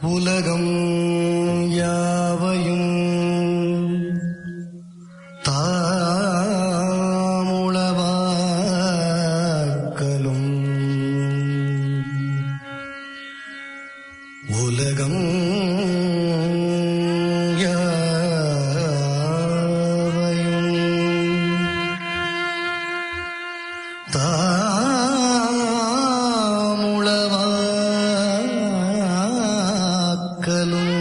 உலகம் யாவையும் தாமுளவாக்கலும் உலகம் யாவையும் தாமுளவாக்கலும்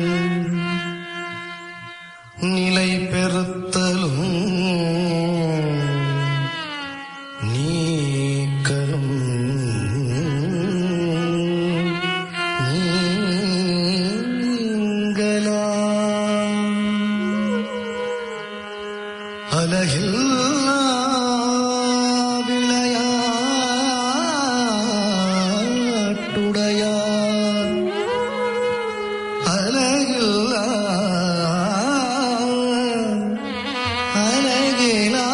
நிலை பெறுத்தலும் நீக்கலும் நீங்களாம் அலகில்லா விளையாட்டுடையார் அலகில்லா அலகிலா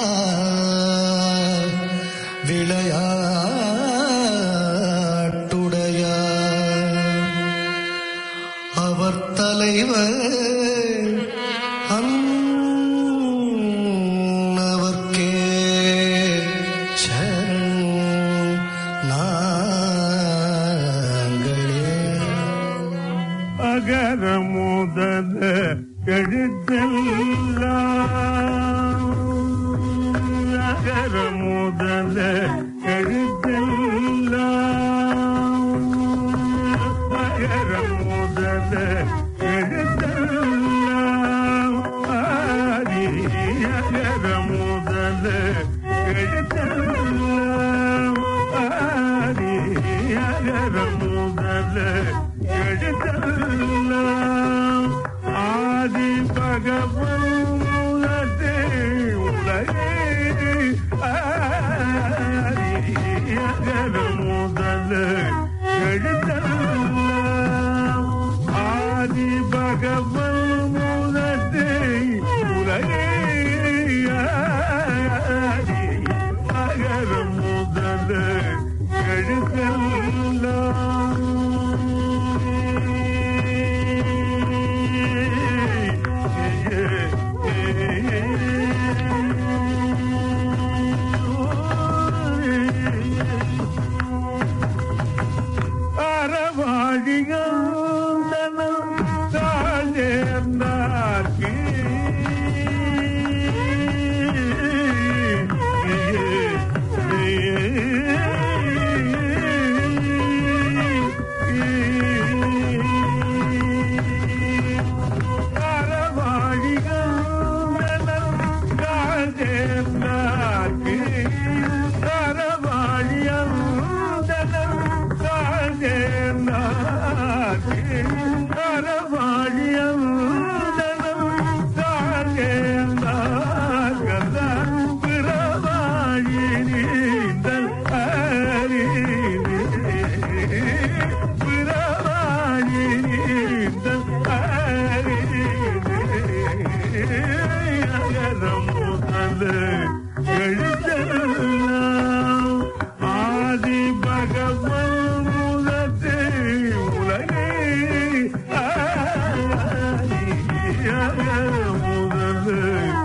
விளையாட்டுடையார் அவர் தலைவர் அன்னவர்க்கே சரண் நாங்களே அகர முதல எழுத்தெல்லாம் அகர முதல எழுத்தெல்லாம் அகர முதல எழுத்தெல்லாம் ஆதி அகர முதல எழுத்தெல்லாம் ஆதி அகர முதல எழுத்தெல்லாம் ஆதி பகவன் மூலத்தே உலகே ஆதி அகர முதல எழுத்தெல்லாம் ஆதி பகவன் மூலத்தே உலகே ஆதி அகர முதல அறவாழிகாந்தனம் தாழ்ந்தார்க்கு ஆதி பகவன் முதத்தே உலகே ஆதி முதல்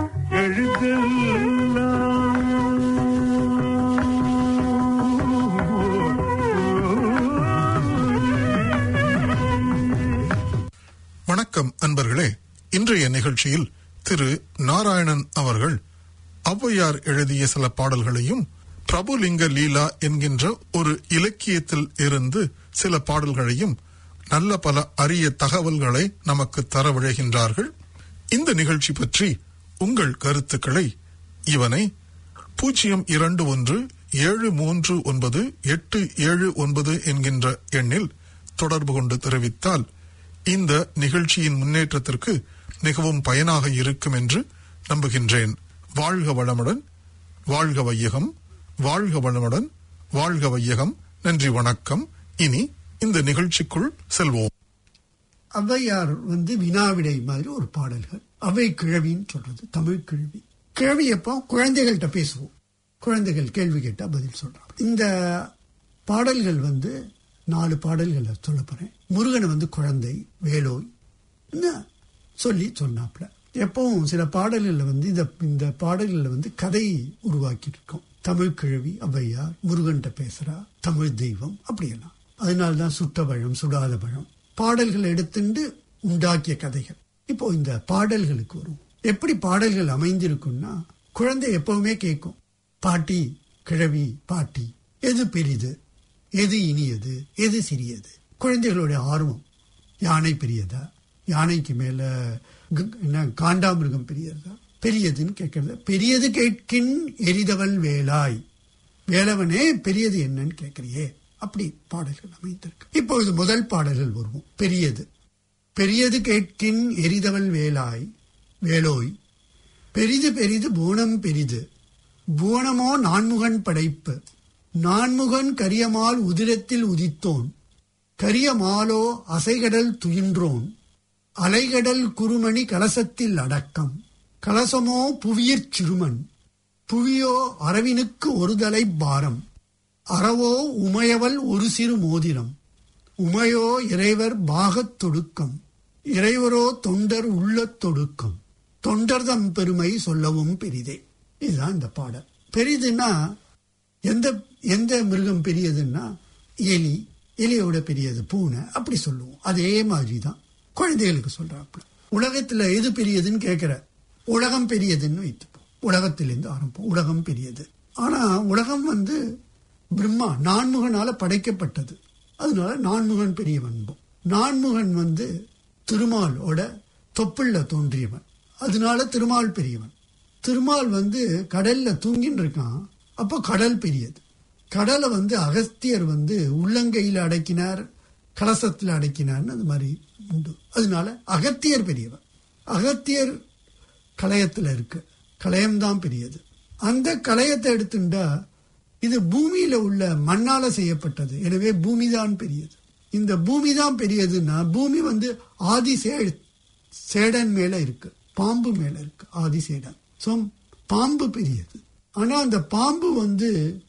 எழுத்தெல்லாம் வணக்கம் அன்பர்களே இன்றைய நிகழ்ச்சியில் திரு நாராயணன் அவர்கள் ஔவையார் எழுதிய சில பாடல்களையும் பிரபுலிங்க லீலா என்கின்ற ஒரு இலக்கியத்தில் இருந்து சில பாடல்களையும் நல்ல பல அரிய தகவல்களை நமக்கு தரவழைகின்றார்கள் இந்த நிகழ்ச்சி பற்றி உங்கள் கருத்துக்களை இவனை பூஜ்ஜியம் இரண்டு ஒன்று ஏழு மூன்று ஒன்பது எட்டு ஏழு ஒன்பது என்கின்ற எண்ணில் தொடர்பு கொண்டு தெரிவித்தால் இந்த நிகழ்ச்சியின் முன்னேற்றத்திற்கு மிகவும் பயனாக இருக்கும் என்று நம்புகின்றேன் வாழ்க வளமுடன் வாழ்க வையகம் வாழ்க வளமுடன் வாழ்க வையகம் நன்றி வணக்கம் இனி இந்த நிகழ்ச்சிக்குள் செல்வோம் ஔவையார் வந்து வினாவிடை மாதிரி ஒரு பாடல்கள் அவை கிழவின்னு சொல்றது தமிழ் கிழவி கிழவி எப்போ குழந்தைகள்கிட்ட பேசுவோம் குழந்தைகள் கேள்வி கேட்டா பதில் சொல்றாங்க இந்த பாடல்கள் வந்து நாலு பாடல்களை சொல்ல போறேன் முருகனை வந்து குழந்தை வேலோய் என்ன சொல்லி சொன்னாப்ல எப்பவும் சில பாடல்கள்ல வந்து இந்த இந்த பாடல்கள்ல வந்து கதை உருவாக்கி இருக்கோம் தமிழ் கிழவி ஔவையார் முருகன்ட்ட பேசுறா தமிழ் தெய்வம் அப்படியெல்லாம் அதனால தான் சுட்ட பழம் சுடாத பழம் பாடல்கள் எடுத்துண்டு உண்டாக்கிய கதைகள் இப்போ இந்த பாடல்களுக்கு வரும் எப்படி பாடல்கள் அமைந்திருக்கும்னா குழந்தை எப்பவுமே கேட்கும் பாட்டி கிழவி பாட்டி எது பெரிது எது இனியது எது சிறியது குழந்தைகளுடைய ஆர்வம் யானை பெரியதா யானைக்கு மேல க- என்ன காண்டாமிருகம் பெரியதா பெரியதுன்னு கேட்கறது பெரியது கேட்கின் எரிதவள் வேலாய் வேலவனே பெரியது என்னன்னு கேட்கறியே அப்படி பாடல்கள் அமைந்திருக்கு இப்பொழுது முதல் பாடல்கள் வருவோம் பெரியது பெரியது கேட்கின் எரிதவள் வேலாய் வேலோய் பெரிது பெரிது பூணம் பெரிது பூணமோ நான்முகன் படைப்பு நான்முகன் கரியமால் உதிரத்தில் உதித்தோன் கரியமாலோ அசைகடல் துயின்றோன் அலைகடல் குருமணி கலசத்தில் அடக்கம் கலசமோ புவியிற் சிறுமன் புவியோ அரவினுக்கு ஒருதலை பாரம் அறவோ உமையவள் ஒரு சிறு மோதிரம் உமையோ இறைவர் பாகத் தொடுக்கம் இறைவரோ தொண்டர் உள்ளத் தொடுக்கம் தொண்டர்தம் பெருமை சொல்லவும் பெரிதே இதுதான் இந்த பாடல் பெரிதுன்னா எந்த எந்த மிருகம் பெரியதுன்னா எலி எலியோட பெரியது பூனை அப்படி சொல்லுவோம் அதே மாதிரி தான் குழந்தைகளுக்கு சொல்றாப்புல உலகத்துல எது பெரியதுன்னு கேட்கிற உலகம் பெரியதுன்னு வைத்துப்போம் உலகத்திலிருந்து ஆரம்பம் உலகம் பெரியது ஆனா உலகம் வந்து பிரம்மா நான்முகனால படைக்கப்பட்டது அதனால நான்முகன் பெரியவன் என்போம். நான்முகன் வந்து திருமாலோட தொப்புள்ள தோன்றியவன் அதனால திருமால் பெரியவன் திருமால் வந்து கடல்ல தூங்கின்னு இருக்கான் அப்போ கடல் பெரியது கடலை வந்து அகஸ்தியர் வந்து உள்ளங்கையில் அடக்கினார் கலசத்தில் அடக்கினார்னு அது மாதிரி உண்டு அதனால அகத்தியர் பெரியவன் அகத்தியர் களையத்துல இருக்கு களையம்தான் பெரியது அந்த களையத்தை எடுத்துட்டா இது பூமியில உள்ள மண்ணால செய்யப்பட்டது எனவே பூமி தான் பெரியது இந்த பூமி தான் பெரியதுன்னா பூமி வந்து ஆதி சே சேடன் மேல இருக்கு பாம்பு மேல இருக்கு ஆதி சேடன் சோ பாம்பு பெரியது ஆனா அந்த பாம்பு வந்து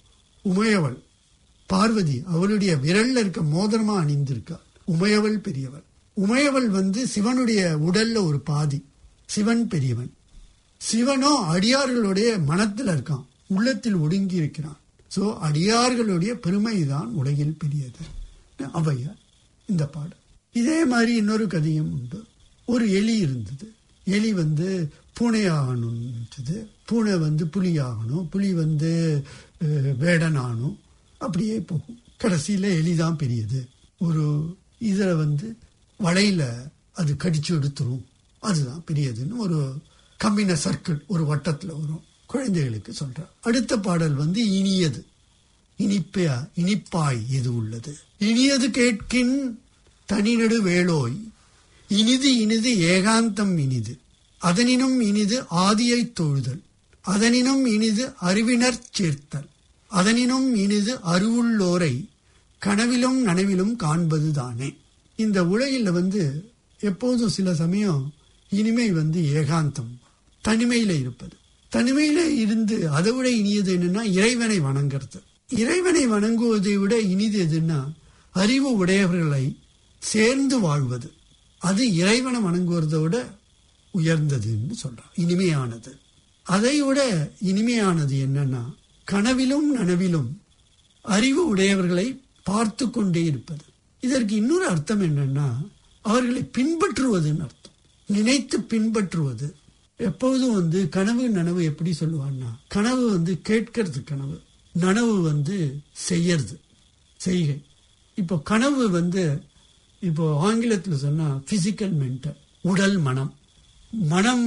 உமையவள் பார்வதி அவளுடைய விரல்ல இருக்க மோதிரமா அணிந்திருக்கா உமையவள் பெரியவள் உமையவள் வந்து சிவனுடைய உடல்ல ஒரு பாதி சிவன் பெரியவன் சிவனோ அடியார்களுடைய மனத்தில் இருக்கான் உள்ளத்தில் ஒடுங்கி இருக்கிறான் சோ அடியார்களுடைய பெருமைதான் உலகில் பெரியது ஔவையார் இந்த பாடல் இதே மாதிரி இன்னொரு கதையும் உண்டு ஒரு எலி இருந்தது எலி வந்து பூனையாகணும்ன்றது பூனை வந்து புலியாகணும் புலி வந்து அஹ், வேடனாகணும் அப்படியே போகும் கடைசியில எலிதான் பெரியது ஒரு இதுல வந்து வலையில அது கடிச்சு எடுத்துரும் அதுதான் பெரியதுன்னு ஒரு கம்பின சர்க்கிள் ஒரு வட்டத்துல வரும் குழந்தைகளுக்கு சொல்ற அடுத்த பாடல் வந்து இனியது இனிப்பா இனிப்பாய் இது உள்ளது இனியது கேட்கின் தனிநடு வேளோய் இனிது இனிது ஏகாந்தம் இனிது அதனினும் இனிது ஆதியைத் தொழுதல் அதனினும் இனிது அறிவினர் சேர்த்தல் அதனினும் இனிது அறிவுள்ளோரை கனவிலும் நனவிலும் காண்பதுதானே இந்த உலகில் வந்து எப்போதும் சில சமயம் இனிமை வந்து ஏகாந்தம் தனிமையில இருப்பது தனிமையில இருந்து அதை விட இனியது என்னன்னா இறைவனை வணங்குறது இறைவனை வணங்குவதை விட இனிது எதுன்னா அறிவு உடையவர்களை சேர்ந்து வாழ்வது அது இறைவனை வணங்குவதை விட உயர்ந்ததுன்னு சொல்றான் இனிமையானது அதை விட இனிமையானது என்னன்னா கனவிலும் நனவிலும் அறிவு உடையவர்களை பார்த்து கொண்டே இருப்பது இதற்கு இன்னொரு அர்த்தம் என்னன்னா அவர்களை பின்பற்றுவதுன்னு அர்த்தம் நினைத்து பின்பற்றுவது எப்போதும் வந்து கனவு நனவு எப்படி சொல்லுவான்னா கனவு வந்து கேட்கறது கனவு நனவு வந்து செய்யறது செய்கை இப்போ கனவு வந்து இப்போ ஆங்கிலத்தில் சொன்னா பிசிக்கல் மென்டல் உடல் மனம் மனம்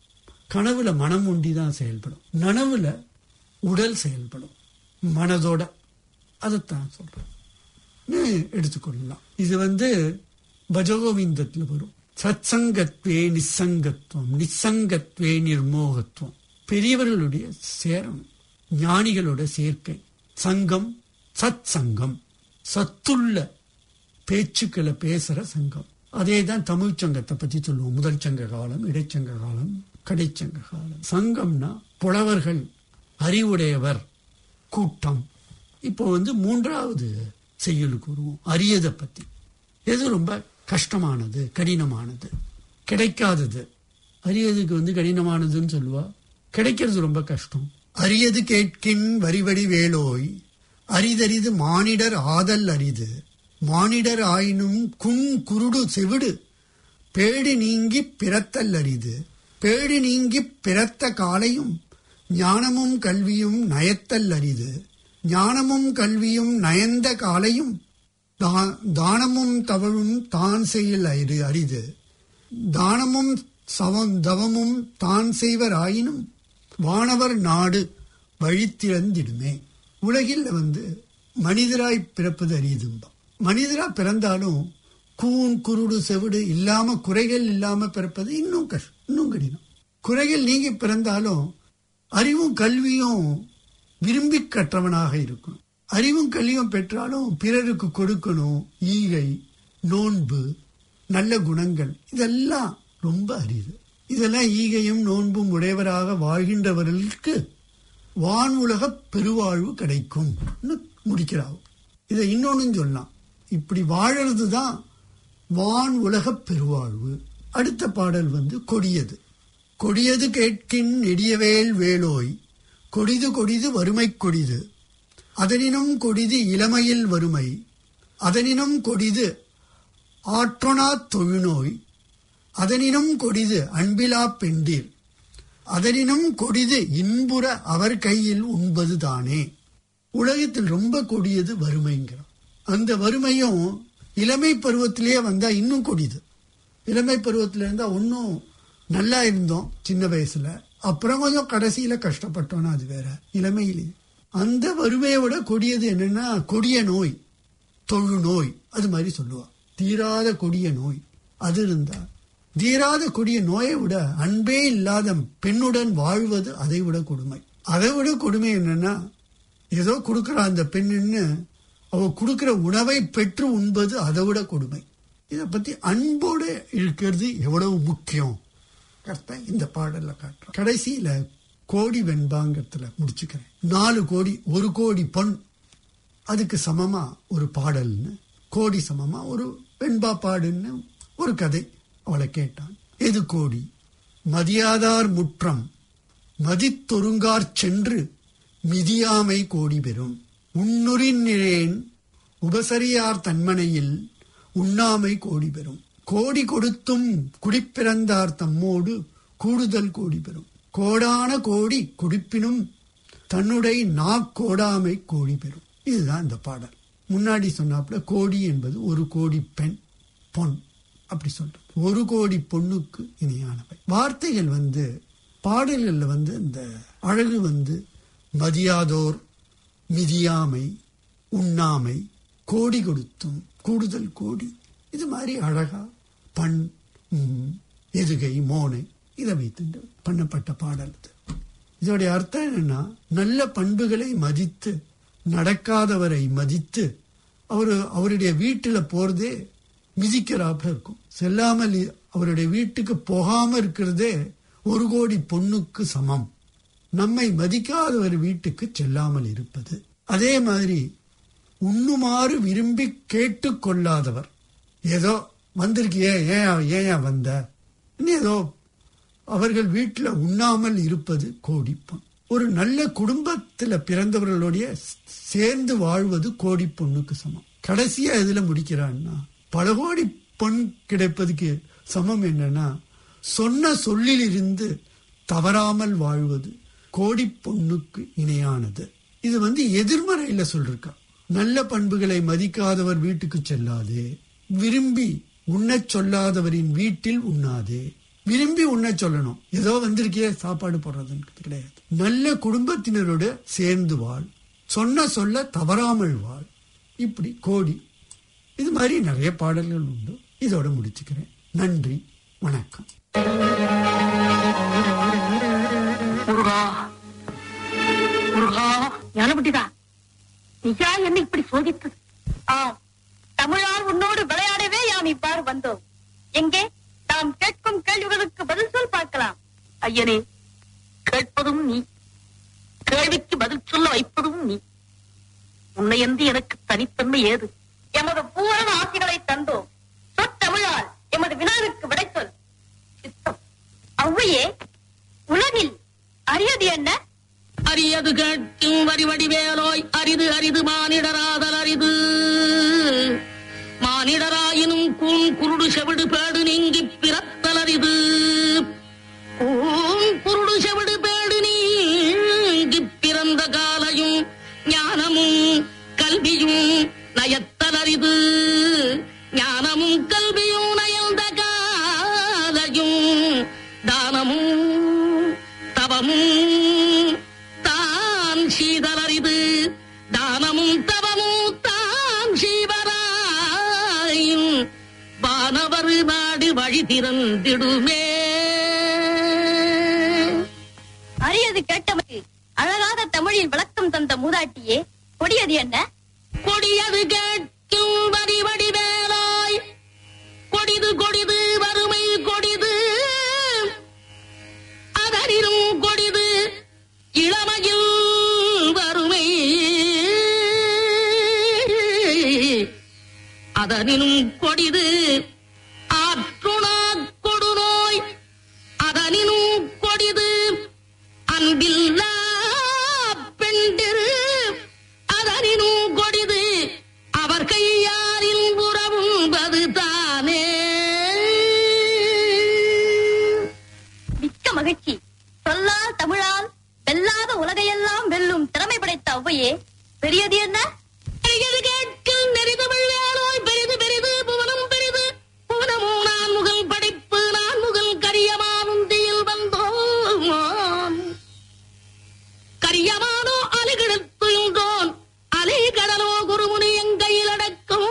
கனவுல மனம் ஒண்டி தான் செயல்படும் நனவுல உடல் செயல்படும் மனதோட அதைத்தான் சொல்றேன் எடுத்துக்கொள்ளலாம் இது வந்து பஜகோவிந்தத்தில் வரும் சத்சங்கத்வே நிசங்கத்துவம் நிசங்கத்வே நிர்மோகத்துவம் பெரியவர்களுடைய சேரணும் ஞானிகளோட சேர்க்கை சங்கம் சத் சங்கம் சத்துள்ள பேச்சுக்களை பேசுற சங்கம் அதே தான் தமிழ் சங்கத்தை பத்தி சொல்லுவோம் முதல் சங்க காலம் இடைச்சங்க காலம் கடைச்சங்க காலம் சங்கம்னா புலவர்கள் அறிவுடையவர் கூட்டம் இப்போ வந்து மூன்றாவது செய்யுளுக்கு வருவோம் அரியதை பத்தி எது ரொம்ப கஷ்டமானது கடினமானது கிடைக்காதது அரியதுக்கு வந்து கடினமானதுன்னு சொல்லுவா கிடைக்கிறது ரொம்ப கஷ்டம் அரியது கேட்கின் வரிவடி வேலோய் அரிதரிது மானிடர் ஆதல் அரிது மானிடர் ஆயினும் குன் குருடு செவிடு பேடி நீங்கி பிறத்தல் அரிது பேடி நீங்கி பிறத்த காலையும் ஞானமும் கல்வியும் நயத்தல் அரிது ஞானமும் கல்வியும் நயந்த காலையும் தா- தானமும் தவழும் தான் செயல் அரி அரிது தானமும் சவம் தவமும் தான் செய்வர் ஆயினும் வானவர் நாடு வழித்திறந்திடுமே உலகில் வந்து மனிதராய் பிறப்பது அரியுதும்பா மனிதரா பிறந்தாலும் கூன் குருடு செவிடு இல்லாம குறைகள் இல்லாம பிறப்பது இன்னும் கஷ்டம் இன்னும் கடினம் குறைகள் நீங்கி பிறந்தாலும் அறிவும் கல்வியும் விரும்பி கற்றவனாக இருக்கணும் அறிவும் கல்வியும் பெற்றாலும் பிறருக்கு கொடுக்கணும் ஈகை நோன்பு நல்ல குணங்கள் இதெல்லாம் ரொம்ப அரிது இதெல்லாம் ஈகையும் நோன்பும் உடையவராக வாழ்கின்றவர்களுக்கு வான் உலக பெருவாழ்வு கிடைக்கும் முடிக்கிறார் இதை இன்னொன்னு சொல்லலாம் இப்படி வாழறது தான் வான் உலக பெருவாழ்வு அடுத்த பாடல் வந்து கொடியது கொடியது கேட்கின் நெடியவேல் வேலோய் கொடிது கொடிது வறுமை கொடிது அதனினும் கொடிது இளமையில் வறுமை அதனினும் கொடிது ஆற்றொணா தொழுநோய் அதனினும் கொடிது அன்பிலா பெண்டீர் அதனினும் கொடிது இன்புற அவர் கையில் உண்பது தானே உலகத்தில் ரொம்ப கொடியது வறுமைங்கிறான் அந்த வறுமையும் இளமை பருவத்திலேயே வந்தா இன்னும் கொடிது இளமை பருவத்துல இருந்தா ஒன்னும் நல்லா இருந்தோம் சின்ன வயசுல அப்புறம் கொஞ்சம் கடைசியில கஷ்டப்பட்டோம்னா அது வேற இளமையிலே அந்த வறுமையை விட கொடியது என்னன்னா கொடிய நோய் தொழு நோய் அது மாதிரி சொல்லுவா தீராத கொடிய நோய் அது இருந்தா தீராத கொடிய நோயை விட அன்பே இல்லாத பெண்ணுடன் வாழ்வது அதை விட கொடுமை அதை விட கொடுமை என்னன்னா ஏதோ கொடுக்கிற அந்த பெண்ணுன்னு அவ கொடுக்கிற உணவை பெற்று உண்பது அதை விட கொடுமை இதை பத்தி அன்போடு இருக்கிறது எவ்வளவு முக்கியம் கர்த்தன் இந்த பாடல்ல காட்டுறான் கடைசியில கோடி வெண்பாங்கத்துல முடிச்சுக்கிறேன் நாலு கோடி ஒரு கோடி பொன் அதுக்கு சமமா ஒரு பாடல்னு கோடி சமமா ஒரு வெண்பா பாடுன்னு ஒரு கதை அவளை கேட்டான் எது கோடி மதியாதார் முற்றம் மதித்தொருங்கார் சென்று மிதியாமை கோடி பெறும் உன்னுரின் உபசரியார் தன்மனையில் உண்ணாமை கோடி பெறும் கோடி கொடுத்தும் குடிப்பிறந்தார் தம்மோடு கூடுதல் கோடி பெறும் கோடான கோடி குடிப்பினும் தன்னுடைய நாக்கோடாமை கோடி பெறும் இதுதான் இந்த பாடல் முன்னாடி சொன்னாப்புல கோடி என்பது ஒரு கோடி பெண் பொன் அப்படி சொல்றது ஒரு கோடி பொண்ணுக்கு இணையானவை வார்த்தைகள் வந்து பாடல்கள்ல வந்து இந்த அழகு வந்து மதியாதோர் மிதியாமை உண்ணாமை கோடி கொடுத்தும் கூடுதல் கோடி இது மாதிரி அழகா பண் ம், எதுகை மோனை இதை வைத்து பண்ணப்பட்ட பாடல் இது இதோடைய அர்த்தம் என்னன்னா நல்ல பண்புகளை மதித்து நடக்காதவரை மதித்து அவரு அவருடைய வீட்டுல போறதே மிதிக்கிறாப்புல இருக்கும் செல்லாமல் இ- அவருடைய வீட்டுக்கு போகாம இருக்கிறதே ஒரு கோடி பொண்ணுக்கு சமம் நம்மை மதிக்காதவர் வீட்டுக்கு செல்லாமல் இருப்பது அதே மாதிரி உண்ணுமாறு விரும்பி கேட்டுக்கொள்ளாதவர் ஏதோ வந்திருக்கியே ஏன் ஏன் வந்த இன்னும் ஏதோ அவர்கள் வீட்டில் உண்ணாமல் இருப்பது கோடிப்பொன் ஒரு நல்ல குடும்பத்துல பிறந்தவர்களுடைய சேர்ந்து வாழ்வது கோடி பொண்ணுக்கு சமம் கடைசியா எதுல முடிக்கிறான்னா பல கோடி பொன் கிடைப்பதுக்கு சமம் என்னன்னா சொன்ன சொல்லில் இருந்து தவறாமல் வாழ்வது கோடி பொண்ணுக்கு இணையானது இது வந்து எதிர்மறையில சொல்லிருக்கா நல்ல பண்புகளை மதிக்காதவர் வீட்டுக்கு செல்லாதே விரும்பி உண்ணச் சொல்லாதவரின் வீட்டில் உண்ணாதே விரும்பி உண்ண சொல்லணும் ஏதோ வந்திருக்கியே சாப்பாடு போடுறதுன்னு கிடையாது நல்ல குடும்பத்தினரோட சேர்ந்து வாழ் சொன்ன சொல்ல தவறாமல் வாழ் இப்படி கோடி இது மாதிரி நிறைய பாடல்கள் உண்டு இதோட முடிச்சுக்கிறேன் நன்றி வணக்கம் முருகா முருகா ஞானபுட்டிதா நீயா என்ன இப்படி சோதித்தது ஆம் தமிழார் உன்னோடு விளையாடவே யாம் இவ்வாறு வந்தோம் எங்கே நாம் கேட்கும் கேள்விகளுக்கு பதில் சொல் பார்க்கலாம் ஐயனே கேட்பதும் நீ கேள்விக்கு பதில் சொல்ல வைப்பதும் நீ உன்னையந்து எனக்கு தனித்தன்மை ஏது எமது பூரண ஆசிகளை தந்தோம் சொத்தமிழால் எமது வினாவுக்கு விடை சொல் சித்தம் ஔவையே உலகில் அரியது என்ன அரியது கேட்கும் வரிவடி வேலோய் அரிது அரிது மானிடராதல் அரிது மானிடராயினும் கூன் குருடு செவிடு பேடு நீங்கி பிறத்தல் அரிது கூன் குருடு செவிடு பேடு நீங்கி பிறந்த காலையும் ஞானமும் கல்வியும் நயத்தல் அரிது ஞானமும் கல்வியும் நயந்த காலையும் தானமும் தவமும் தான் சீதலரிது தானமும் தவமும் தான் சீவராயும் வானவர் நாடு வழி திறந்திடுமே அரியது கேட்டமைக்கு அழகாக தமிழில் விளக்கம் தந்த மூதாட்டியே கொடியது என்ன கொடியது கேட்கும் வரி வடி வேலாய் கொடிது கொடிது வறுமை கொடிது அதனிலும் கொடிது இளமையில் வறுமை அதனிலும் கொடிது ஆற்றுணா கொடுநோய் அதனினும் கொடிது அன்பில்லா பெண்டிரு அதனினும் கொடிது அவர் கையாரில் உறவும்பது தானே மிக்க மகிழ்ச்சி சொல்லால் தமிழால் வெல்லாத உலகையெல்லாம் வெல்லும் திறமை படைத்த ஔவையே பெரியது என்ன பெரியது கேட்கும் நெறிதமிழ் வேலோய் பெரிது பெரிது புவனம் பெரிது புவனமோ நான் முகல் படைப்பு நான் முகல் கரியமானுந்தியில் வந்தோம் கரியமானோ அலைகிடத்துண்டோன் அலை கடலோ குருமுனி எங்கையில் அடக்கும்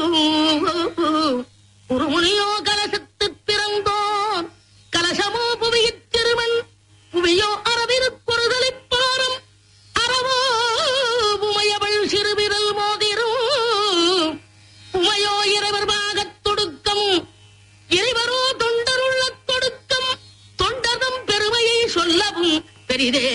குருமுனியோ கலசத்து பிறந்தோன் கலசமோ புவியிற் திருமண் புவியோ அரவிருப்பொருதலிப் பாரம் அறவோ உமையவள் சிறுவிரல் மோதிரும் உமையோ இறைவர் பாகத் தொடுக்கம் இறைவரோ தொண்டருள்ள தொடுக்கம் தொண்டரும் பெருமையை சொல்லவும் பெரிதே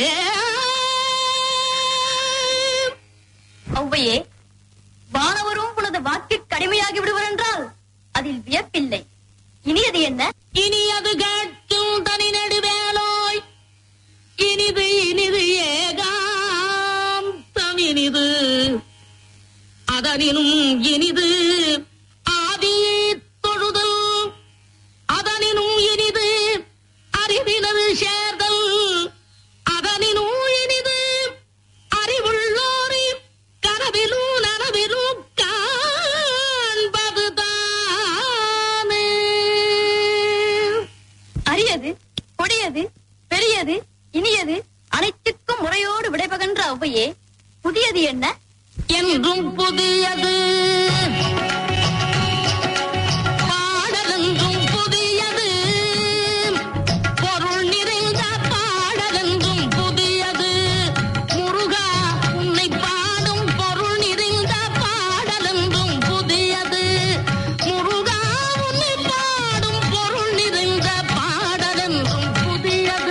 ஔவையே வானவரும் உனது வாக்கிற்கு அடிமையாகி விடுவர் என்றால் அதில் வியப்பில்லை இனியது என்ன இனி அது கேட்கும் தனி நடுவேலோய் இனிது இனிது ஏகாந்தம் இனிது அதனினும் இனிது ஆதியை தொழுதல் அதனினும் இனிது அறிவினது சேர்தல் அதனினும் இனிது அறிவுள்ளோரி கனவிலும் நனவிலும் காண்பது தானே அரியது கொடியது பெரியது இனியது அனைத்துக்கும் முறையோடு விடைபகன்ற ஔவையே புதியது என்ன என்றும் புதியது பாடலென்றும் புதியது பொருள் நிறைந்த பாடலென்றும் புதியது முருகா உன்னை பாடும் பொருள் நிறைந்த பாடலென்றும் புதியது முருகா உன்னை பாடும் பொருள் நிறைந்த பாடலென்றும் புதியது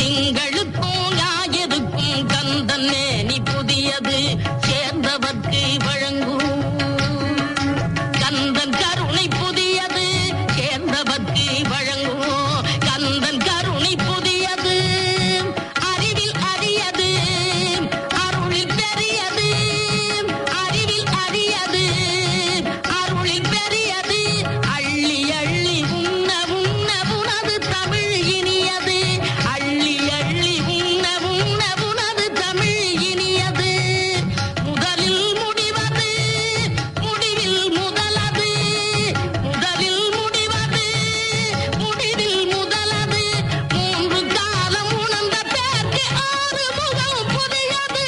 திங்களுக்கும் ஞாயிறுக்கும் கந்தன் மேனி புதியது சேர்ந்தவர்க்கு வழங்கும் கந்தன் கருணை புதியது சேர்ந்தவர்க்கு வழங்கும் கந்தன் கருணை புதியது அறிவில் அரியது அருளில் பெரியது அறிவில் அரியது அருளில் பெரியது அள்ளி அள்ளி உண்ண உண்ண உனது தமிழ் இனியது அள்ளி அள்ளி உண்ண உண்ண உனது தமிழ் இனியது முதலில் முடிவது முடிவில் முதலது முதலில் முடிவது முடிவில் முதலது மூன்று காலம் உணர்ந்த பேர்க்கு ஆறு முகம் புதியது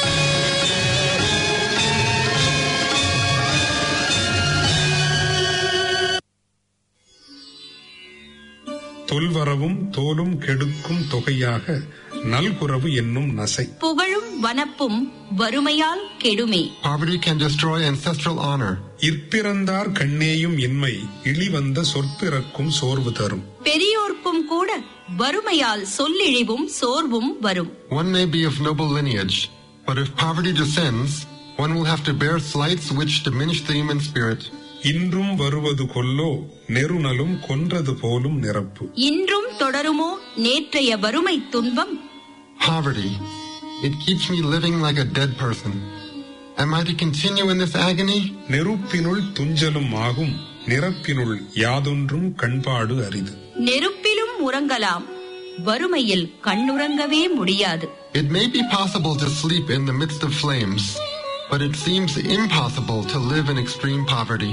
தொல்வரவும் தோலும் கெடுக்கும் தொகையாக நல்குறவு என்னும் நசை புகழும் வனப்பும் வறுமையால் கெடுமே Poverty can destroy ancestral honor. இற்பிறந்தார் கண்ணேயும் இன்மை இழிவந்த சொற்பிறக்கும் சோர்வு தரும் பெரியோர்க்கும் கூட வறுமையால் சொல்லிழிவும் சோர்வும் வரும் One may be of noble lineage, but if poverty descends, one will have to bear slights which diminish the human spirit. இன்றும் வருவது கொல்லோ நெருநலும் கொன்றது போலும் நிரப்பு இன்றும் தொடருமோ நேற்றைய வறுமை துன்பம் Poverty. It keeps me living like a dead person. Am I to continue in this agony? நெருப்பினுள் துஞ்சலும் ஆகும் நிரப்பினுள் யாதொன்றும் கண்பாடு அரிது நெருப்பிலும் உறங்கலாம் வறுமையில் கண்ணுறங்கவே முடியாது It may be possible to sleep in the midst of flames, but it seems impossible to live in extreme poverty.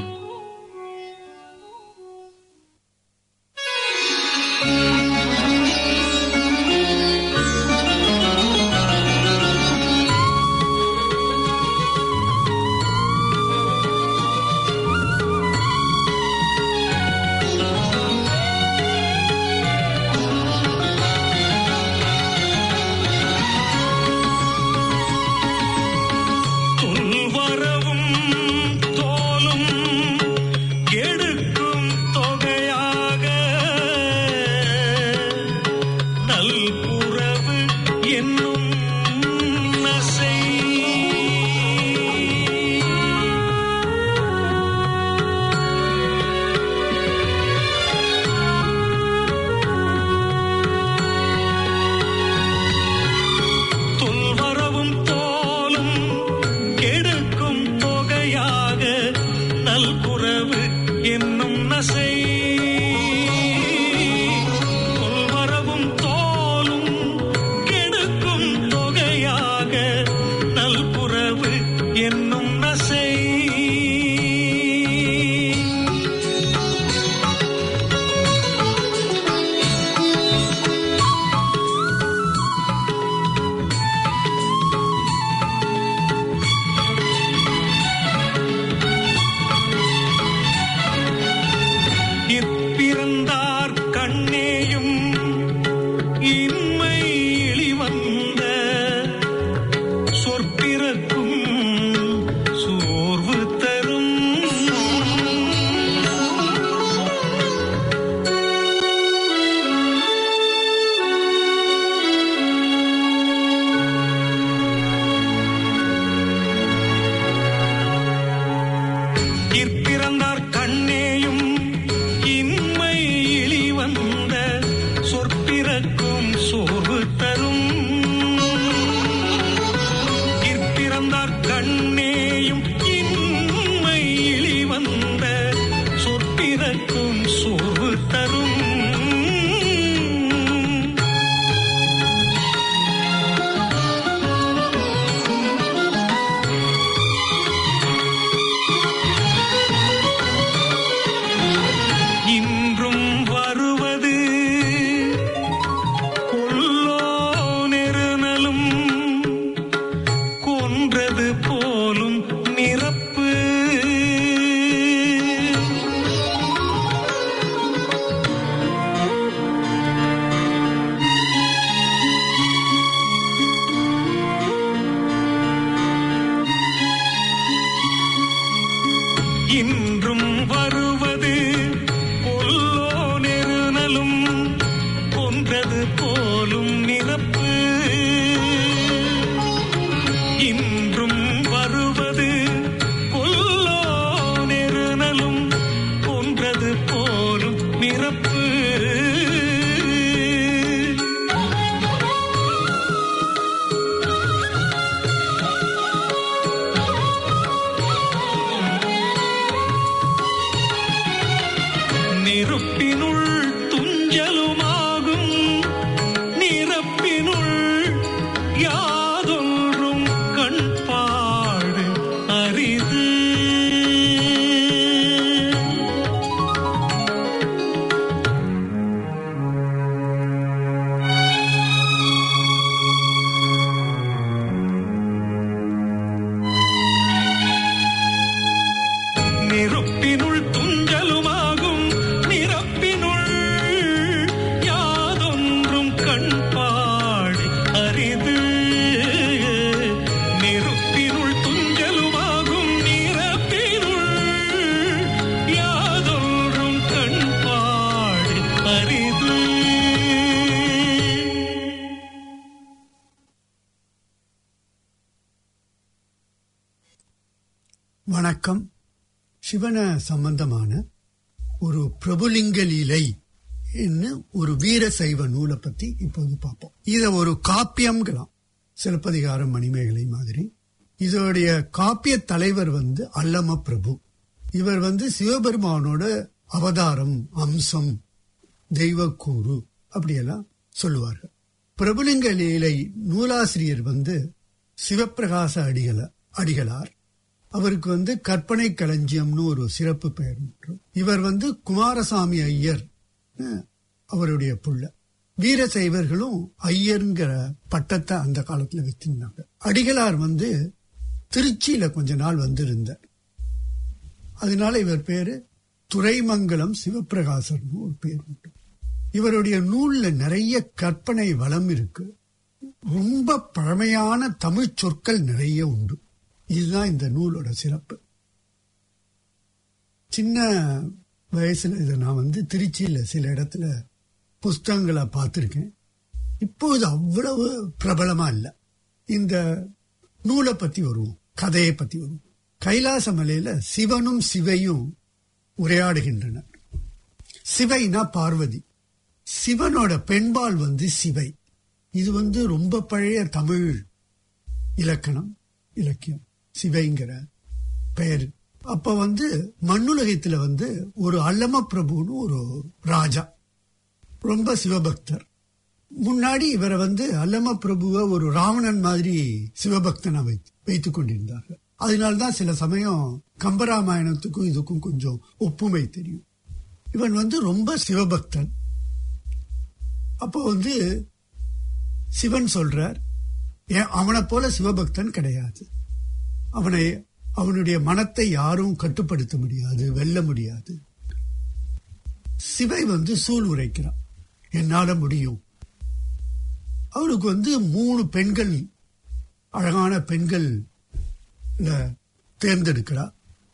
துல்வரவும் தோலும் கெடுக்கும் தொகையாக நல்புறவு என்னும் நசை துல்வரவும் தோலும் கெடுக்கும் தொகையாக நல்குறவு என்னும் நசை தொல்வரவும் தோலும் கெடுக்கும் வணக்கம் சிவன சம்பந்தமான ஒரு பிரபுலிங்க லீலை என்ன ஒரு வீர சைவ நூலை பத்தி இப்போது பார்ப்போம் இத ஒரு காப்பியம்ங்களாம் சிலப்பதிகாரம் மணிமேகலை மாதிரி இதோடைய காப்பிய தலைவர் வந்து அல்லம பிரபு இவர் வந்து சிவபெருமானோட அவதாரம் அம்சம் தெய்வக்கூறு அப்படியெல்லாம் சொல்லுவார்கள் பிரபுலிங்க லீலை நூலாசிரியர் வந்து சிவப்பிரகாச அடிகள அடிகளார் அவருக்கு வந்து கற்பனை களஞ்சியம்னு ஒரு சிறப்பு பெயர் உண்டு இவர் வந்து குமாரசாமி ஐயர் அஹ், அவருடைய புள்ள வீரசைவர்களும் ஐயருங்கிற பட்டத்தை அந்த காலத்துல வச்சிருந்தாங்க அடிகளார் வந்து திருச்சியில கொஞ்ச நாள் வந்து இருந்தார் அதனால இவர் பேரு துரைமங்கலம் சிவப்பிரகாசர்னு ஒரு பேர் உண்டு இவருடைய நூல்ல நிறைய கற்பனை வளம் இருக்கு ரொம்ப பழமையான தமிழ் சொற்கள் நிறைய உண்டு இதுதான் இந்த நூலோட சிறப்பு சின்ன வயசுல இதை நான் வந்து திருச்சியில சில இடத்துல புஸ்தகங்களை பார்த்துருக்கேன் இப்போது அவ்வளவு பிரபலமா இல்லை இந்த நூலை பத்தி வருவோம் கதையை பத்தி வருவோம் கைலாச மலையில சிவனும் சிவையும் உரையாடுகின்றனர் சிவைனா பார்வதி சிவனோட பெண்பால் வந்து சிவை இது வந்து ரொம்ப பழைய தமிழ் இலக்கணம் இலக்கியம் சிவைங்கிற பெயர் அப்ப வந்து மண்ணுலகத்துல வந்து ஒரு அல்லம பிரபுன்னு ஒரு ராஜா ரொம்ப சிவபக்தர் முன்னாடி இவரை வந்து அல்லம பிரபுவை ஒரு ராவணன் மாதிரி சிவபக்தனா வைத்து வைத்துக் கொண்டிருந்தார்கள் அதனால்தான் சில சமயம் கம்பராமாயணத்துக்கும் இதுக்கும் கொஞ்சம் ஒப்புமை தெரியும் இவன் வந்து ரொம்ப சிவபக்தன் அப்போ வந்து சிவன் சொல்றார் ஏன் அவனை போல சிவபக்தன் கிடையாது அவனை அவனுடைய மனத்தை யாரும் கட்டுப்படுத்த முடியாது வெல்ல முடியாது சிவை வந்து சூள் உரைக்கிறான் என்னால முடியும் அவனுக்கு வந்து மூணு பெண்கள் அழகான பெண்கள் தேர்ந்தெடுக்கிறா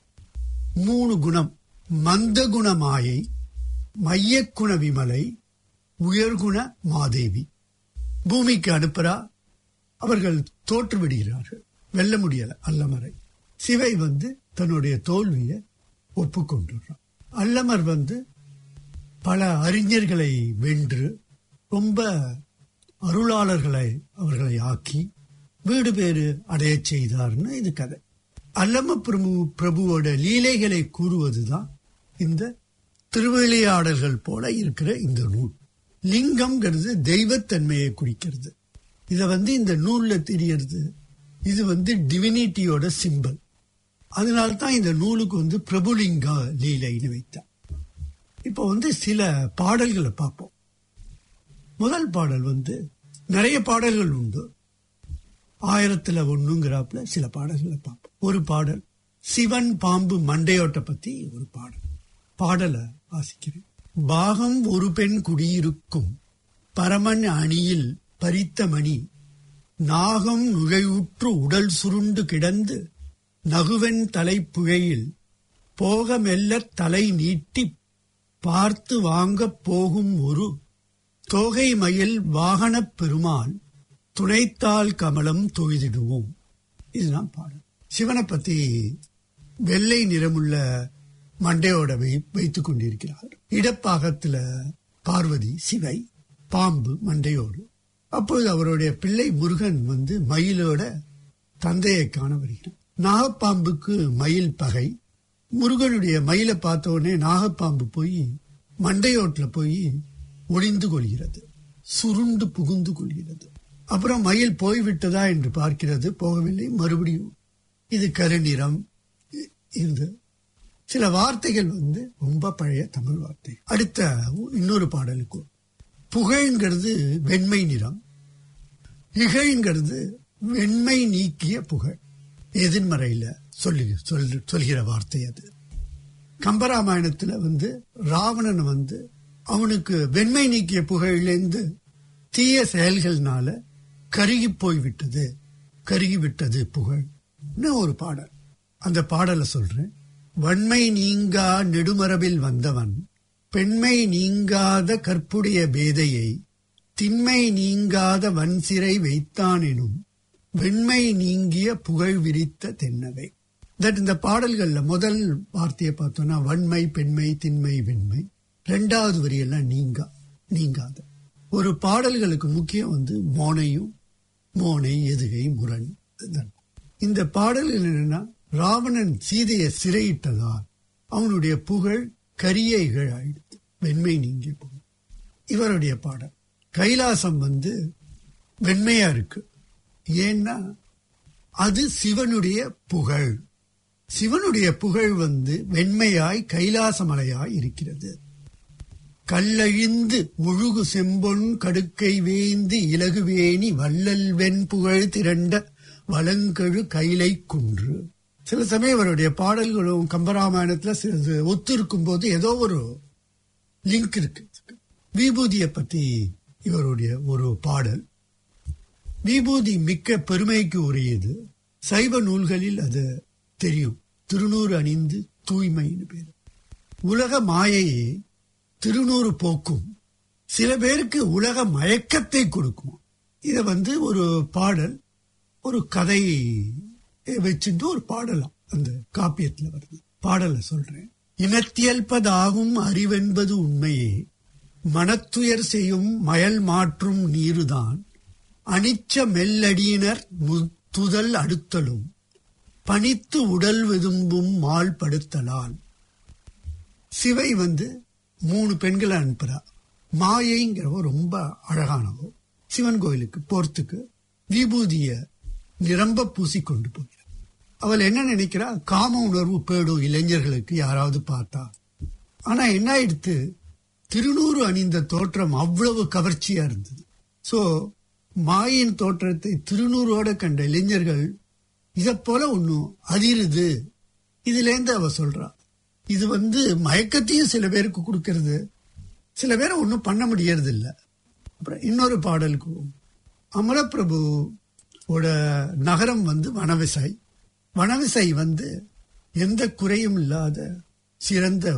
மூணு குணம் மந்த குண மாயை மையக்குண விமலை உயர்குண மாதேவி பூமிக்கு அனுப்புறா அவர்கள் தோற்று விடுகிறார்கள் வெல்ல முடியல அல்லமரை சிவை வந்து தன்னுடைய தோல்வியை ஒப்புக்கொண்டுறான் அல்லமர் வந்து பல அறிஞர்களை வென்று ரொம்ப அருளாளர்களை அவர்களை ஆக்கி வீடு பேறு அடையச் செய்தார்னு இது கதை அல்லம பிரபு பிரபுவோட லீலைகளை கூறுவதுதான் இந்த திருவிளையாடல்கள் போல இருக்கிற இந்த நூல் லிங்கம்ங்கிறது தெய்வத்தன்மையை குறிக்கிறது இத வந்து இந்த நூல்ல தெரியறது இது வந்து டிவினிட்டியோட சிம்பல் அதனால தான் இந்த நூலுக்கு வந்து பிரபுலிங்க லீலைன்னு வைத்தான் இப்போ வந்து சில பாடல்களை பார்ப்போம் முதல் பாடல் வந்து நிறைய பாடல்கள் உண்டு ஆயிரத்துல ஒண்ணுங்கிறாப்புல சில பாடல்களை பார்ப்போம் ஒரு பாடல் சிவன் பாம்பு மண்டையோட்டை பத்தி ஒரு பாடல் பாடலை வாசிக்கிறேன் பாகம் ஒரு பெண் குடியிருக்கும் பரமன் அணியில் பறித்த மணி நாகம் நுழைவுற்று உடல் சுருண்டு கிடந்து நகுவன் தலைப்புழையில் போக மெல்ல தலை நீட்டி பார்த்து வாங்கப் போகும் ஒரு தோகை மயில் வாகனப் பெருமாள் துணைத்தால் கமலம் தொய்திடுவோம் இதுதான் பாடல் சிவனை பத்தி வெள்ளை நிறமுள்ள மண்டையோட வை வைத்துக் கொண்டிருக்கிறார் இடப்பாகத்துல பார்வதி சிவை பாம்பு மண்டையோடு அப்போது அவருடைய பிள்ளை முருகன் வந்து மயிலோட தந்தையை காண வருகிறான் நாகப்பாம்புக்கு மயில் பகை முருகனுடைய மயிலை பார்த்த உடனே நாகப்பாம்பு போய் மண்டையோட்டுல போய் ஒளிந்து கொள்கிறது சுருண்டு புகுந்து கொள்கிறது அப்புறம் மயில் போய்விட்டதா என்று பார்க்கிறது போகவில்லை மறுபடியும் இது கருநிறம் இது சில வார்த்தைகள் வந்து ரொம்ப பழைய தமிழ் வார்த்தை அடுத்த இன்னொரு பாடலுக்கு புகழ்ங்கிறது வெண்மை நிறம் இகழ்ங்கிறது வெண்மை நீக்கிய புகழ் எதிர்மறையில சொல்லி சொல் சொல்கிற வார்த்தை அது கம்பராமாயணத்துல வந்து ராவணன் வந்து அவனுக்கு வெண்மை நீக்கிய புகழிலிருந்து தீய செயல்கள்னால கருகி போய் விட்டது கருகி விட்டது புகழ் ஒரு பாடல் அந்த பாடலை சொல்றேன் வன்மை நீங்கா நெடுமரபில் வந்தவன் பெண்மை நீங்காத கற்புடைய பேதையை திண்மை நீங்காத வன்சிறை வைத்தான் எனும் வெண்மை நீங்கிய புகழ் விரித்த தென்னவை தட் இந்த பாடல்கள்ல முதல் வார்த்தையை பார்த்தோம்னா வன்மை பெண்மை திண்மை வெண்மை ரெண்டாவது வரியெல்லாம் நீங்கா நீங்காத ஒரு பாடல்களுக்கு முக்கியம் வந்து மோனையும் மோனை எதுகை முரண் இதுதான். இந்த பாடல்கள் என்னன்னா ராவணன் சீதையை சிறையிட்டதால் அவனுடைய புகழ் கரிய இகழாயிடுது வெண்மை நீங்கி போகும் இவருடைய பாடல் கைலாசம் வந்து வெண்மையா இருக்கு ஏன்னா அது சிவனுடைய புகழ் சிவனுடைய புகழ் வந்து வெண்மையாய் கைலாச மலையாய் இருக்கிறது கல்லழிந்து முழுகு செம்பொன் கடுக்கை வேந்து இலகுவேணி வள்ளல் வெண்புகழ் திரண்ட வளங்கழு கைலை குன்று சில சமயம் இவருடைய பாடல்களும் கம்பராமாயணத்துல சிறிது ஒத்து இருக்கும் போது ஏதோ ஒரு லிங்க் இருக்கு விபூதியை பத்தி இவருடைய ஒரு பாடல் விபூதி மிக்க பெருமைக்கு உரியது சைவ நூல்களில் அது தெரியும் திருநூறு அணிந்து தூய்மைன்னு பேர் உலக மாயையை திருநூறு போக்கும் சில பேருக்கு உலக மயக்கத்தை கொடுக்கும் இத வந்து ஒரு பாடல் ஒரு கதை வச்சுட்டு ஒரு பாடலாம் அந்த காப்பியத்துல வருது பாடலை சொல்றேன் இனத்தியல்பதாகும் அறிவென்பது உண்மையே மனத்துயர் செய்யும் மயல் மாற்றும் நீருதான் அனிச்ச மெல்லடியினர் முத்துதல் அடுத்தலும் பனித்து உடல் விதும்பும் மால் படுத்தலால் சிவை வந்து மூணு பெண்களை அனுப்புறா மாயைங்கிறவ ரொம்ப அழகானவோ சிவன் கோயிலுக்கு போறதுக்கு விபூதிய நிரம்ப பூசி கொண்டு போகிறார் அவள் என்ன நினைக்கிறா காம உணர்வு பேடும் இளைஞர்களுக்கு யாராவது பார்த்தா ஆனா என்ன ஆயிடுத்து திருநூறு அணிந்த தோற்றம் அவ்வளவு கவர்ச்சியா இருந்தது சோ மாயின் தோற்றத்தை திருநூறோட கண்ட இளைஞர்கள் இத போல ஒன்னும் அதிருது இதுல இருந்து அவ சொல்றா இது வந்து மயக்கத்தையும் சில பேருக்கு கொடுக்கறது சில பேரை ஒன்றும் பண்ண முடியறது இல்ல அப்புறம் இன்னொரு பாடலுக்கு அமலப்பிரபு ஓட நகரம் வந்து வனவிசாய் வனவிசாய் வந்து எந்த குறையும் இல்லாத சிறந்த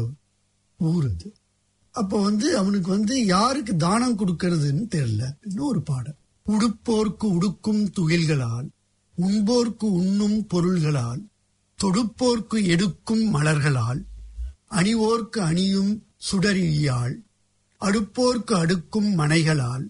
ஊர் அது அப்போ வந்து அவனுக்கு வந்து யாருக்கு தானம் கொடுக்கறதுன்னு தெரியல இன்னொரு பாடல் உடுப்போர்க்கு உடுக்கும் துகில்களால் உண்போர்க்கு உண்ணும் பொருள்களால் தொடுப்போர்க்கு எடுக்கும் மலர்களால் அணிவோர்க்கு அணியும் சுடரியால் அடுப்போர்க்கு அடுக்கும் மனைகளால்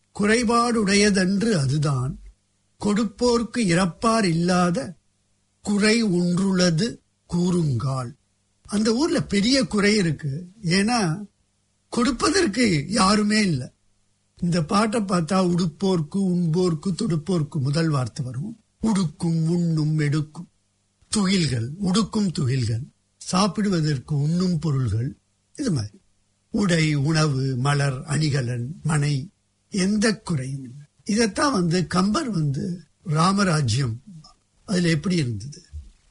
குறைபாடுடையதன்று அதுதான் கொடுப்போர்க்கு இறப்பார் இல்லாத குறை ஒன்றுள்ளது கூறுங்கால் அந்த ஊர்ல பெரிய குறை இருக்கு ஏன்னா கொடுப்பதற்கு யாருமே இல்லை இந்த பாட்டை பார்த்தா உடுப்போர்க்கு உண்போர்க்கு துடுப்போர்க்கு முதல் வார்த்தை வரும் உடுக்கும் உண்ணும் எடுக்கும் துகில்கள் உடுக்கும் துகில்கள் சாப்பிடுவதற்கு உண்ணும் பொருள்கள் இது மாதிரி உடை உணவு மலர் அணிகலன் மனை எந்த குறையும் இல்லை இதைத்தான் வந்து கம்பர் வந்து ராமராஜ்யம் அதுல எப்படி இருந்தது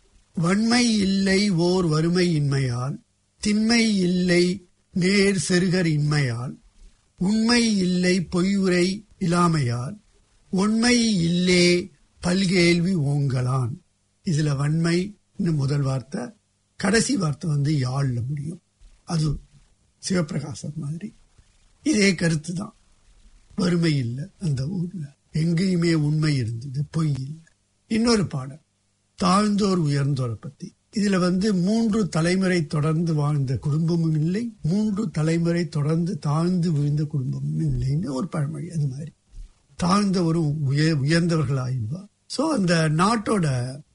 வன்மை இல்லை ஓர் வறுமை இன்மையால் திண்மை இல்லை நேர் செருகர் இன்மையால் உண்மை இல்லை பொய்யுரை இல்லாமையால் உண்மை இல்லே பல்கேள்வி ஓங்கலான் இதுல வன்மை முதல் வார்த்தை கடைசி வார்த்தை வந்து யாழ்ல முடியும் அது சிவபிரகாசம் மாதிரி இதே கருத்து தான் வறுமை இல்லை அந்த ஊர்ல எங்கேயுமே உண்மை இருந்தது பொய் இல்லை இன்னொரு பாடல் தாழ்ந்தோர் உயர்ந்தோரை பத்தி இதுல வந்து மூன்று தலைமுறை தொடர்ந்து வாழ்ந்த குடும்பமும் இல்லை மூன்று தலைமுறை தொடர்ந்து தாழ்ந்து விழுந்த குடும்பமும் இல்லைன்னு ஒரு பழமொழி அது மாதிரி தாழ்ந்தவரும் உயர் உயர்ந்தவர்கள் ஆயிடுவா சோ அந்த நாட்டோட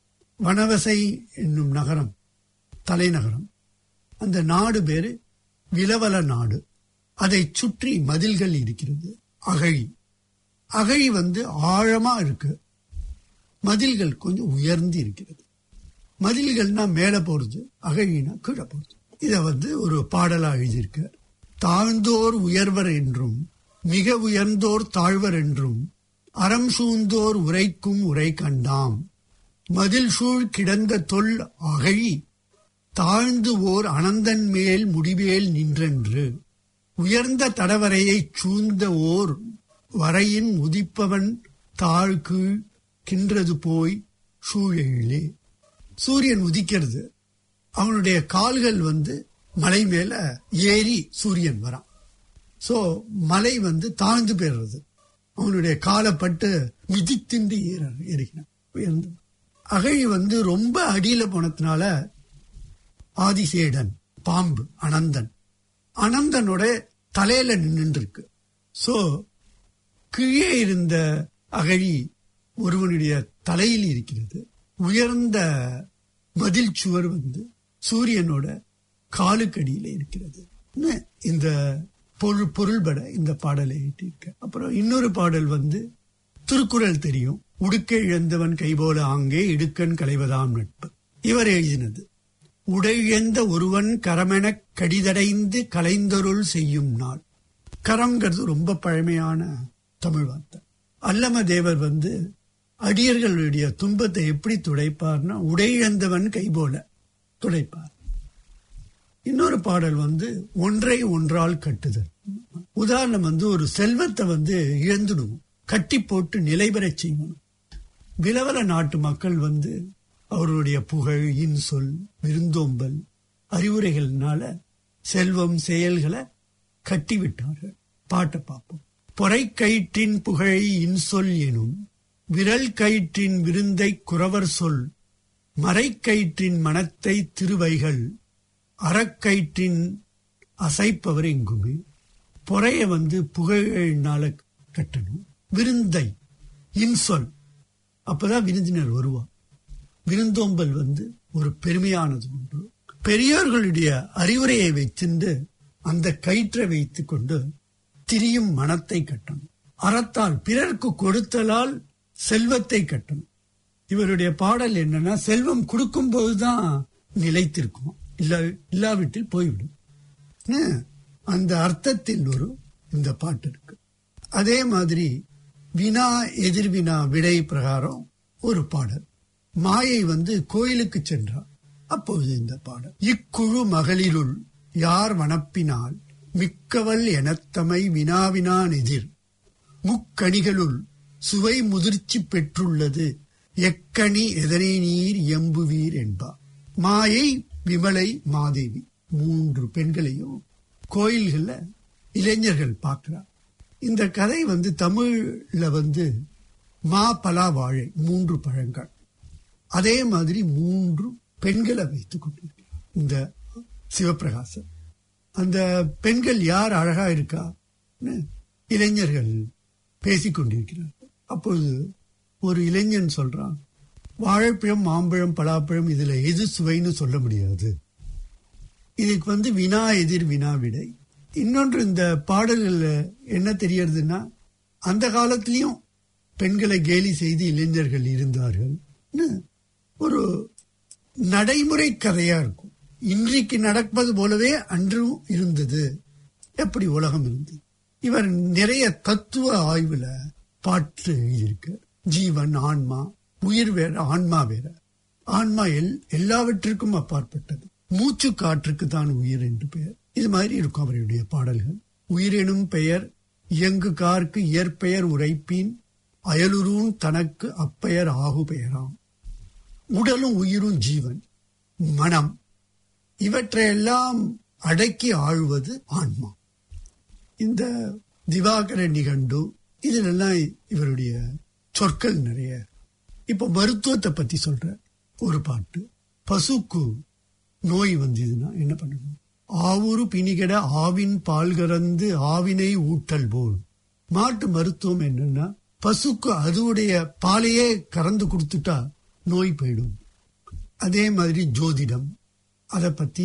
வனவசை என்னும் நகரம் தலைநகரம் அந்த நாடு பேரு விலவல நாடு அதை சுற்றி மதில்கள் இருக்கிறது அகழி அகழி வந்து ஆழமா இருக்கு மதில்கள் கொஞ்சம் உயர்ந்து இருக்கிறது மதில்கள்னா மேல போறது அகழினா கீழே போறது இத வந்து ஒரு பாடலா எழுதியிருக்க தாழ்ந்தோர் உயர்வர் என்றும் மிக உயர்ந்தோர் தாழ்வர் என்றும் அறம் சூழ்ந்தோர் உரைக்கும் உரை கண்டாம் மதில் சூழ் கிடந்த தொல் அகழி தாழ்ந்து ஓர் அனந்தன் மேல் முடிவேல் நின்றென்று உயர்ந்த தடவரையை சூழ்ந்த ஓர் வரையின் உதிப்பவன் தாழ் கீழ் கின்றது போய் சூழலே சூரியன் உதிக்கிறது அவனுடைய கால்கள் வந்து மலை மேல ஏறி சூரியன் வரான் சோ மலை வந்து தாழ்ந்து போயிடுறது அவனுடைய காலை பட்டு மிதித்திண்டு ஏற ஏறினான் உயர்ந்து அகழி வந்து ரொம்ப அடியில போனதுனால ஆதிசேடன் பாம்பு அனந்தன் அனந்தனோட தலையில நின்று இருக்கு சோ கீழே இருந்த அகழி ஒருவனுடைய தலையில் இருக்கிறது உயர்ந்த மதில் சுவர் வந்து சூரியனோட காலுக்கடியில இருக்கிறது ன்னு இந்த பொருள் பொருள்பட இந்த பாடலை எழுதியிருக்க அப்புறம் இன்னொரு பாடல் வந்து திருக்குறள் தெரியும் உடுக்கை இழந்தவன் கைபோல ஆங்கே இடுக்கண் களைவதாம் நட்பு இவர் எழுதினது உடையந்த ஒருவன் கரமெனக் கடிதடைந்து கலைந்தொருள் செய்யும் நாள் கரம்ங்கிறது ரொம்ப பழமையான தமிழ் வார்த்தை அல்லம தேவர் வந்து அடியர்களுடைய துன்பத்தை எப்படி துடைப்பார்னா உடையிழந்தவன் கை போல துடைப்பார் இன்னொரு பாடல் வந்து ஒன்றை ஒன்றால் கட்டுதல் உதாரணம் வந்து ஒரு செல்வத்தை வந்து இழந்துடுவோம் கட்டி போட்டு நிலை பெறச் செய்யணும் விலவல நாட்டு மக்கள் வந்து அவருடைய புகழ் இன்சொல் விருந்தோம்பல் அறிவுரைகள்னால செல்வம் செயல்களை கட்டி விட்டார்கள் பாட்டை பார்ப்போம் பொறை கயிற்றின் புகழை இன்சொல் எனும் விரல் கயிற்றின் விருந்தை குறவர் சொல் மறைக்கயிற்றின் மனத்தை திருவைகள் அறக்கயிற்றின் அசைப்பவர் எங்குமே பொறைய வந்து புகழ்னால கட்டணும் விருந்தை இன்சொல் அப்பதான் விருந்தினர் வருவார் விருந்தோம்பல் வந்து ஒரு பெருமையானது ஒன்று பெரியோர்களுடைய அறிவுரையை வைத்திருந்து அந்த கயிற்றை வைத்துக் கொண்டு திரியும் மனத்தை கட்டணும் அறத்தால் பிறர்க்கு கொடுத்தலால் செல்வத்தை கட்டணும் இவருடைய பாடல் என்னன்னா செல்வம் கொடுக்கும் போதுதான் நிலைத்திருக்கும் இல்ல இல்லாவிட்டில் போய்விடும் ன்னு அந்த அர்த்தத்தில் ஒரு இந்த பாட்டு இருக்கு அதே மாதிரி வினா எதிர்வினா விடை பிரகாரம் ஒரு பாடல் மாயை வந்து கோயிலுக்கு சென்றார் அப்போது இந்த பாடல் இக்குழு மகளிருள் யார் வனப்பினால் மிக்கவள் எனத்தமை வினாவினான் எதிர் முக்கணிகளுள் சுவை முதிர்ச்சி பெற்றுள்ளது எக்கணி எதனை நீர் எம்புவீர் என்பார் மாயை விமலை மாதேவி மூன்று பெண்களையும் கோயில்கள்ல இளைஞர்கள் பார்க்கிறார் இந்த கதை வந்து தமிழ்ல வந்து மா பலா வாழை மூன்று பழங்கள் அதே மாதிரி மூன்று பெண்களை வைத்துக் கொண்டிருக்கிறார் இந்த சிவபிரகாசன் அந்த பெண்கள் யார் அழகா இருக்கா இளைஞர்கள் பேசிக் கொண்டிருக்கிறார்கள் அப்பொழுது ஒரு இளைஞன் சொல்றான் வாழைப்பழம் மாம்பழம் பலாப்பழம் இதுல எது சுவைன்னு சொல்ல முடியாது இதுக்கு வந்து வினா எதிர் வினா விடை இன்னொன்று இந்த பாடல்கள்ல என்ன தெரியறதுன்னா அந்த காலத்திலயும் பெண்களை கேலி செய்து இளைஞர்கள் இருந்தார்கள் ஒரு நடைமுறை கதையா இருக்கும் இன்றைக்கு நடப்பது போலவே அன்றும் இருந்தது எப்படி உலகம் இருந்தது இவர் நிறைய தத்துவ ஆய்வுல பாட்டு எழுதியிருக்கு ஜீவன் ஆன்மா உயிர் வேற ஆன்மா வேற ஆன்மா எல் எல்லாவற்றிற்கும் அப்பாற்பட்டது மூச்சு காற்றுக்கு தான் உயிர் என்று பெயர் இது மாதிரி இருக்கும் அவருடைய பாடல்கள் உயிரெனும் பெயர் இயங்கு கார்க்கு இயற்பெயர் உரைப்பின் அயலுருன் தனக்கு அப்பெயர் ஆகு பெயராம் உடலும் உயிரும் ஜீவன் மனம் இவற்றையெல்லாம் அடக்கி ஆழ்வது ஆன்மா இந்த திவாகர நிகண்டு இதிலெல்லாம் இவருடைய சொற்கள் நிறைய இப்ப மருத்துவத்தை பத்தி சொல்ற ஒரு பாட்டு பசுக்கு நோய் வந்ததுன்னா என்ன பண்ணணும் ஆவுரு பிணிகட ஆவின் பால் கறந்து ஆவினை ஊட்டல் போல் மாட்டு மருத்துவம் என்னன்னா பசுக்கு அதுவுடைய பாலையே கறந்து கொடுத்துட்டா நோய் போயிடும் அதே மாதிரி ஜோதிடம் அதை பத்தி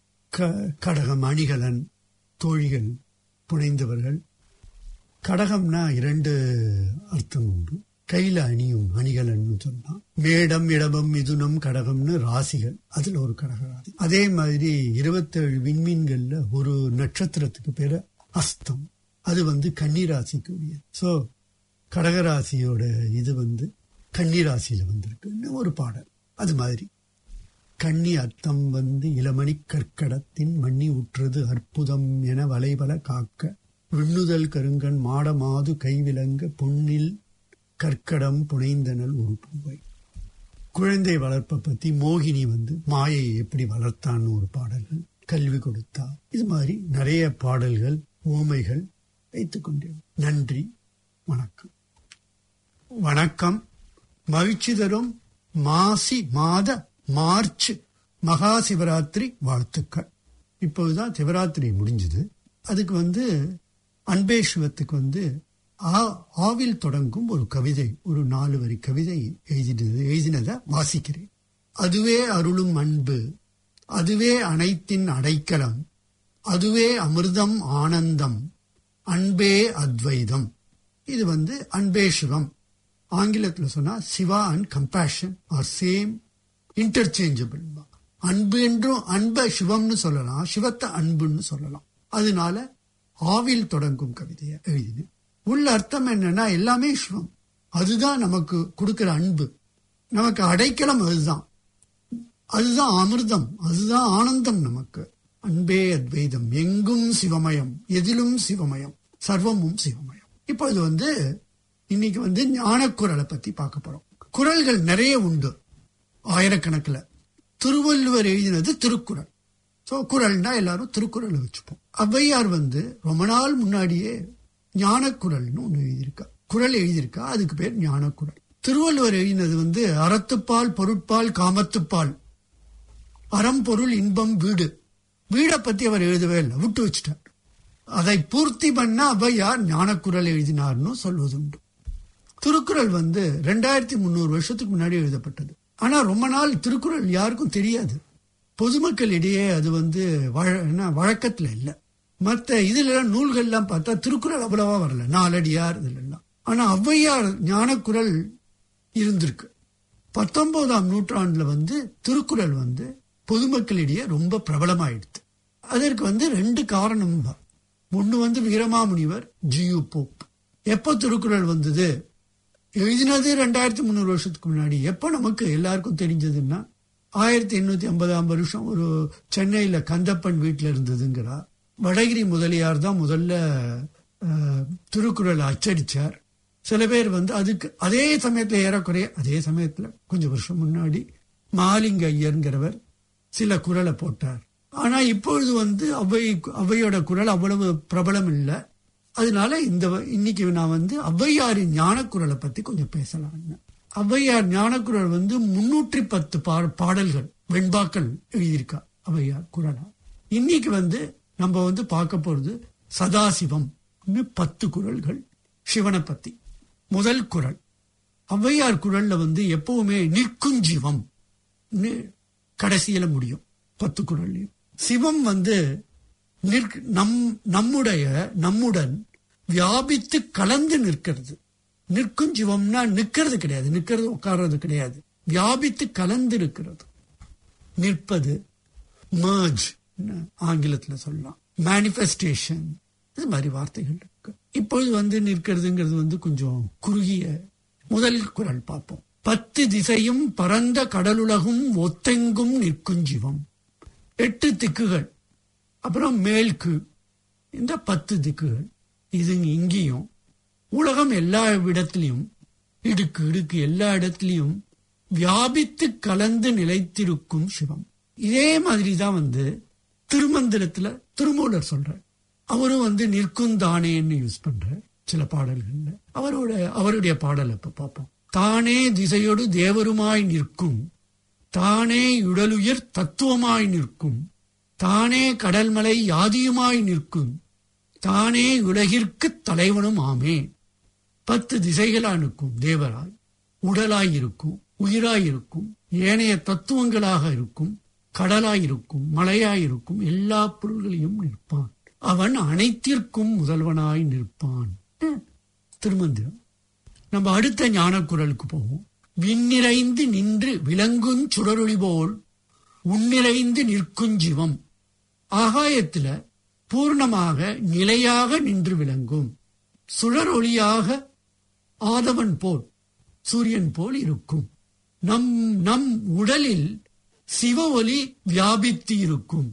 கடகம் அணிகலன் தோழிகள் புனைந்தவர்கள் கடகம்னா இரண்டு அர்த்தம் உண்டு கையில அணியும் அணிகலன்னு சொன்னா மேடம் இடபம் மிதுனம் கடகம்னு ராசிகள் அதுல ஒரு கடக ராசி அதே மாதிரி இருபத்தேழு விண்மீன்கள்ல ஒரு நட்சத்திரத்துக்கு பேரு அஸ்தம் அது வந்து கன்னிராசிக்கு உரியது சோ கடகராசியோட இது வந்து கன்னிராசியில வந்திருக்கு ஒரு பாடல் அது மாதிரி கன்னி அர்த்தம் வந்து இளமணி கற்கடத்தின் மண்ணி உற்றது அற்புதம் என வலைபல காக்க விண்ணுதல் கருங்கன் மாடமாது கைவிலங்க பொன்னில் கற்கடம் புனைந்தனல் ஒரு பூவை குழந்தை வளர்ப்பை பத்தி மோகினி வந்து மாயை எப்படி வளர்த்தான்னு ஒரு பாடல்கள் கல்வி கொடுத்தா இது மாதிரி நிறைய பாடல்கள் ஓமைகள் வைத்துக் கொண்டேன் நன்றி வணக்கம் வணக்கம் மகிழ்ச்சி தரும் மாசி மாத மார்ச் மகா சிவராத்திரி வாழ்த்துக்கள் இப்போதுதான் சிவராத்திரி முடிஞ்சது அதுக்கு வந்து அன்பே சிவத்துக்கு வந்து ஆ- ஆவில் தொடங்கும் ஒரு கவிதை ஒரு நாலு வரி கவிதை எழுதினது எழுதினதை வாசிக்கிறேன் அதுவே அருளும் அன்பு அதுவே அனைத்தின் அடைக்கலம் அதுவே அமிர்தம் ஆனந்தம் அன்பே அத்வைதம் இது வந்து அன்பே சிவம் ஆங்கிலத்தில் சொன்னா Shiva and compassion are same interchangeable அன்பு என்றும் அன்பை சிவம்னு சொல்லலாம் சிவத்தை அன்புன்னு சொல்லலாம் அதனால ஆவில் தொடங்கும் கவிதையை எழுதினேன் உள்ள அர்த்தம் என்னன்னா எல்லாமே சிவம் அதுதான் நமக்கு கொடுக்கிற அன்பு நமக்கு அடைக்கலம் அதுதான் அதுதான் அமிர்தம் அதுதான் ஆனந்தம் நமக்கு அன்பே அத்வைதம் எங்கும் சிவமயம் எதிலும் சிவமயம் சர்வமும் சிவமயம் இப்போ இது வந்து இன்னைக்கு வந்து ஞானக்குரலை பத்தி பார்க்க போறோம் குரல்கள் நிறைய உண்டு ஆயிரக்கணக்கில் திருவள்ளுவர் எழுதினது திருக்குறள் ஸோ குரல்னா எல்லாரும் திருக்குறளை வச்சுப்போம் ஔவையார் வந்து ரொம்ப நாள் முன்னாடியே ஞானக்குரல்னு ஒன்று எழுதியிருக்கா குரல் எழுதியிருக்கா அதுக்கு பேர் ஞானக்குரல் திருவள்ளுவர் எழுதினது வந்து அறத்துப்பால் பொருட்பால் காமத்துப்பால் அறம் பொருள் இன்பம் வீடு வீடை பத்தி அவர் எழுதவே இல்லை விட்டு வச்சுட்டார் அதை பூர்த்தி பண்ண ஔவையார் ஞானக்குரல் எழுதினார்னு சொல்வதுண்டு திருக்குறள் வந்து ரெண்டாயிரத்தி முந்நூறு வருஷத்துக்கு முன்னாடி எழுதப்பட்டது ஆனா ரொம்ப நாள் திருக்குறள் யாருக்கும் தெரியாது பொதுமக்கள் இடையே அது வந்து வழ- என்ன, வழக்கத்துல இல்ல மத்த இதுல நூல்கள்லாம் பார்த்தா திருக்குறள் அவ்வளவா வரல நாலடியார் இதுல எல்லாம் ஆனா ஔவையார் ஞானக்குரல் இருந்திருக்கு பத்தொன்பதாம் நூற்றாண்டுல வந்து திருக்குறள் வந்து பொதுமக்களிடையே ரொம்ப பிரபலமாயிடுது அதற்கு வந்து ரெண்டு காரணம் தான் ஒண்ணு வந்து வீரமாமுனிவர் ஜியு போப் எப்போ திருக்குறள் வந்தது எழுதினது ரெண்டாயிரத்தி முந்நூறு வருஷத்துக்கு முன்னாடி எப்போ நமக்கு எல்லாருக்கும் தெரிஞ்சதுன்னா ஆயிரத்தி எண்ணூத்தி ஐம்பதாம் வருஷம் ஒரு சென்னையில கந்தப்பன் வீட்டில் இருந்ததுங்கிறா வடகிரி முதலியார் தான் முதல்ல அஹ், திருக்குறளை அச்சடிச்சார் சில பேர் வந்து அதுக்கு அதே சமயத்துல ஏறக்குறைய அதே சமயத்துல கொஞ்சம் வருஷம் முன்னாடி மாலிங்க ஐயர்ங்கிறவர் சில குரலை போட்டார் ஆனா இப்பொழுது வந்து அவ்வை அவ்வையோட குரல் அவ்வளவு பிரபலம் இல்லை அதனால இந்த வ- இன்னைக்கு நான் வந்து ஔவையாரின் ஞானக்குரலை பத்தி கொஞ்சம் பேசலாம் ஔவையார் ஞானக்குரல் வந்து முன்னூற்றி பத்து பா பாடல்கள் வெண்பாக்கள் எழுதியிருக்கா ஔவையார் குரலா இன்னைக்கு வந்து நம்ம வந்து பார்க்க போறது சதாசிவம் பத்து குரல்கள் சிவனை பத்தி முதல் குரல் ஔவையார் குரல்ல வந்து எப்பவுமே நிற்கும் ஜீவம் கடைசியில முடியும் பத்து குரல்லையும் சிவம் வந்து நிற்க- நம் நம்முடைய நம்முடன் வியாபித்து கலந்து நிற்கிறது நிற்கும் ஜீவம்னா நிக்கிறது கிடையாது நிக்கிறது உட்கார்றது கிடையாது வியாபித்து கலந்து இருக்கிறது நிற்பது merge ஆங்கிலத்துல சொல்லலாம் மேனிஃபெஸ்டேஷன் இது மாதிரி வார்த்தைகள் இருக்கு இப்பொழுது வந்து நிற்கிறதுங்கிறது வந்து கொஞ்சம் குறுகிய முதல் குரல் பார்ப்போம் பத்து திசையும் பரந்த கடலுலகும் ஒத்தெங்கும் நிற்கும் ஜீவம் எட்டு திக்குகள் அப்புறம் மேல் கீழ் இந்த பத்து திக்குகள் இது இங்கேயும் உலகம் எல்லா இடத்திலையும் இடுக்கு இடுக்கு எல்லா இடத்துலையும் வியாபித்து கலந்து நிலைத்திருக்கும் சிவம் இதே மாதிரி தான் வந்து திருமந்திரத்துல திருமூலர் சொல்றார் அவரும் வந்து நிற்கும் தானேன்னு யூஸ் பண்றார் சில பாடல்கள்ல அவரோட அவருடைய பாடல் இப்ப பார்ப்போம் தானே திசையோடு தேவருமாய் நிற்கும் தானே உடலுயிர் தத்துவமாய் நிற்கும் தானே கடல்மலை யாதியுமாய் நிற்கும் தானே உலகிற்கு தலைவனும் ஆமே பத்து திசைகளா நிற்கும் தேவராய் உடலாய் இருக்கும் உயிராய் இருக்கும் ஏனைய தத்துவங்களாக இருக்கும் கடலாய் இருக்கும் மலையாய் இருக்கும் எல்லா பொருள்களையும் நிற்பான் அவன் அனைத்திற்கும் முதல்வனாய் நிற்பான் ஹம், திருமந்திரம் நம்ம அடுத்த ஞானக்குரலுக்கு போவோம் விண்ணிறைந்து நின்று விளங்குஞ் சுடரொளி போல் உன்னிறைந்து நிற்கும் ஜீவம் ஆகாயத்துல பூர்ணமாக நிலையாக நின்று விளங்கும் சுடர் ஒளியாக ஆதவன் போல் சூரியன் போல் இருக்கும் நம் நம் உடலில் சிவ ஒளி வியாபித்து இருக்கும்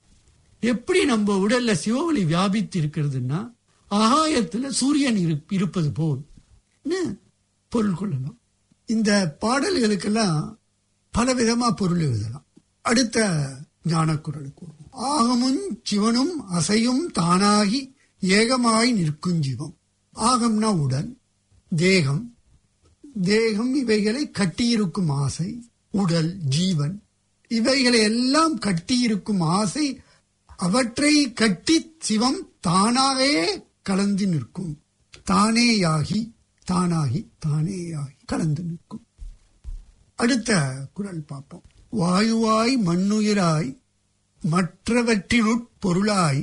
எப்படி நம்ம உடல்ல சிவ ஒளி வியாபித்து இருக்கிறதுன்னா ஆகாயத்துல சூரியன் இரு- இருப்பது போல் ன்னு பொருள் கொள்ளலாம் இந்த பாடல்களுக்கெல்லாம் பல விதமா பொருள் எழுதலாம் அடுத்த ஞானக்குரலுக்கு வருவோம். ஆகமும் சிவனும் அசையும் தானாகி ஏகமாய் நிற்கும் ஜீவம் ஆகம்னா உடல் தேகம் தேகம் இவைகளை கட்டியிருக்கும் ஆசை உடல் ஜீவன் இவைகளை எல்லாம் கட்டியிருக்கும் ஆசை அவற்றை கட்டி சிவம் தானாகவே கலந்து நிற்கும் தானேயாகி தானாகி தானேயாகி கலந்து நிற்கும் அடுத்த குரல் பார்ப்போம் வாயுவாய் மண்ணுயிராய் மற்றவற்றினுட் பொருளாய்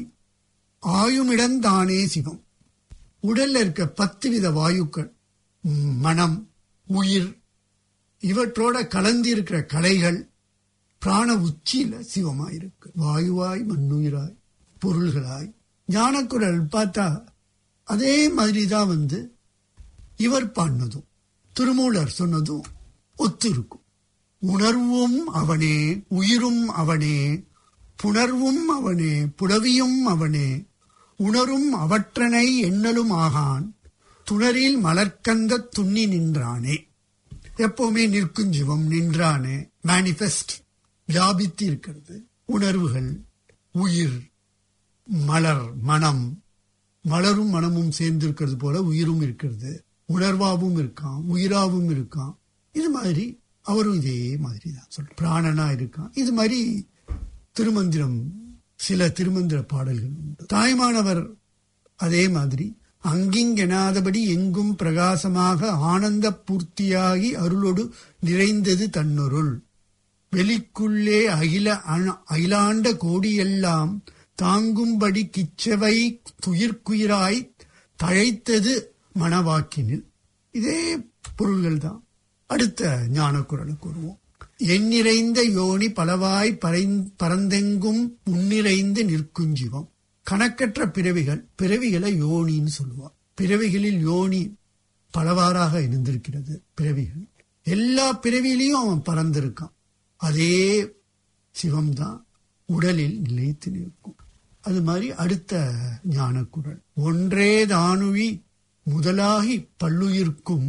ஆயுமிடந்தானே சிவம் உடல்ல இருக்க பத்து வித வாயுக்கள் ம், மனம் உயிர் இவற்றோட கலந்து இருக்கிற கலைகள் பிராண உச்சியில சிவமாயிருக்கு வாயுவாய் மண்ணுயிராய் பொருள்களாய் ஞானக்குரல் பார்த்தா அதே மாதிரி தான் வந்து இவர் பாடினதும் திருமூலர் சொன்னதும் ஒத்து இருக்கும் உணர்வும் அவனே உயிரும் அவனே புணர்வும் அவனே புலவியும் அவனே உணரும் அவற்றனை எண்ணலும் ஆகான் துணரில் மலர்க்கந்த துண்ணி நின்றானே எப்பவுமே நிற்கும் ஜீவம் நின்றானே மேனிஃபெஸ்ட் வியாபித்து இருக்கிறது உணர்வுகள் உயிர் மலர் மனம் மலரும் மனமும் சேர்ந்து இருக்கிறது போல உயிரும் இருக்கிறது உணர்வாவும் இருக்கான் உயிராவும் இருக்கான் இது மாதிரி அவரும் இதே மாதிரி தான் சொல்ற பிராணனா இருக்கான் இது மாதிரி திருமந்திரம் சில திருமந்திர பாடல்கள் உண்டு தாய்மானவர் அதே மாதிரி அங்கிங்கெனாதபடி எங்கும் பிரகாசமாக ஆனந்த பூர்த்தியாகி அருளொடு நிறைந்தது தன்னுருள் வெளிக்குள்ளே அகில அண- அகிலாண்ட கோடியெல்லாம் தாங்கும்படி கிச்சவை துயிர்க்குயிராய் தழைத்தது மணவாக்கினில் இதே பொருள்கள் தான் அடுத்த ஞான குரலை கூறுவோம் எண்ணிறைந்த யோனி பலவாய் பரைந்- பரந்தெங்கும் உன்னிறைந்து நிற்கும் ஜீவம் கணக்கற்ற பிறவிகள் பிறவிகளை யோனின்னு சொல்லுவார் பிறவிகளில் யோனி பலவாறாக இருந்திருக்கிறது பிறவிகள் எல்லா பிறவியிலையும் அவன் பறந்திருக்கான் அதே சிவம்தான் உடலில் நிலைத்து நிற்கும் அது மாதிரி அடுத்த ஞானக்குரல் ஒன்றே தானுவி முதலாகி பல்லுயிர்க்கும்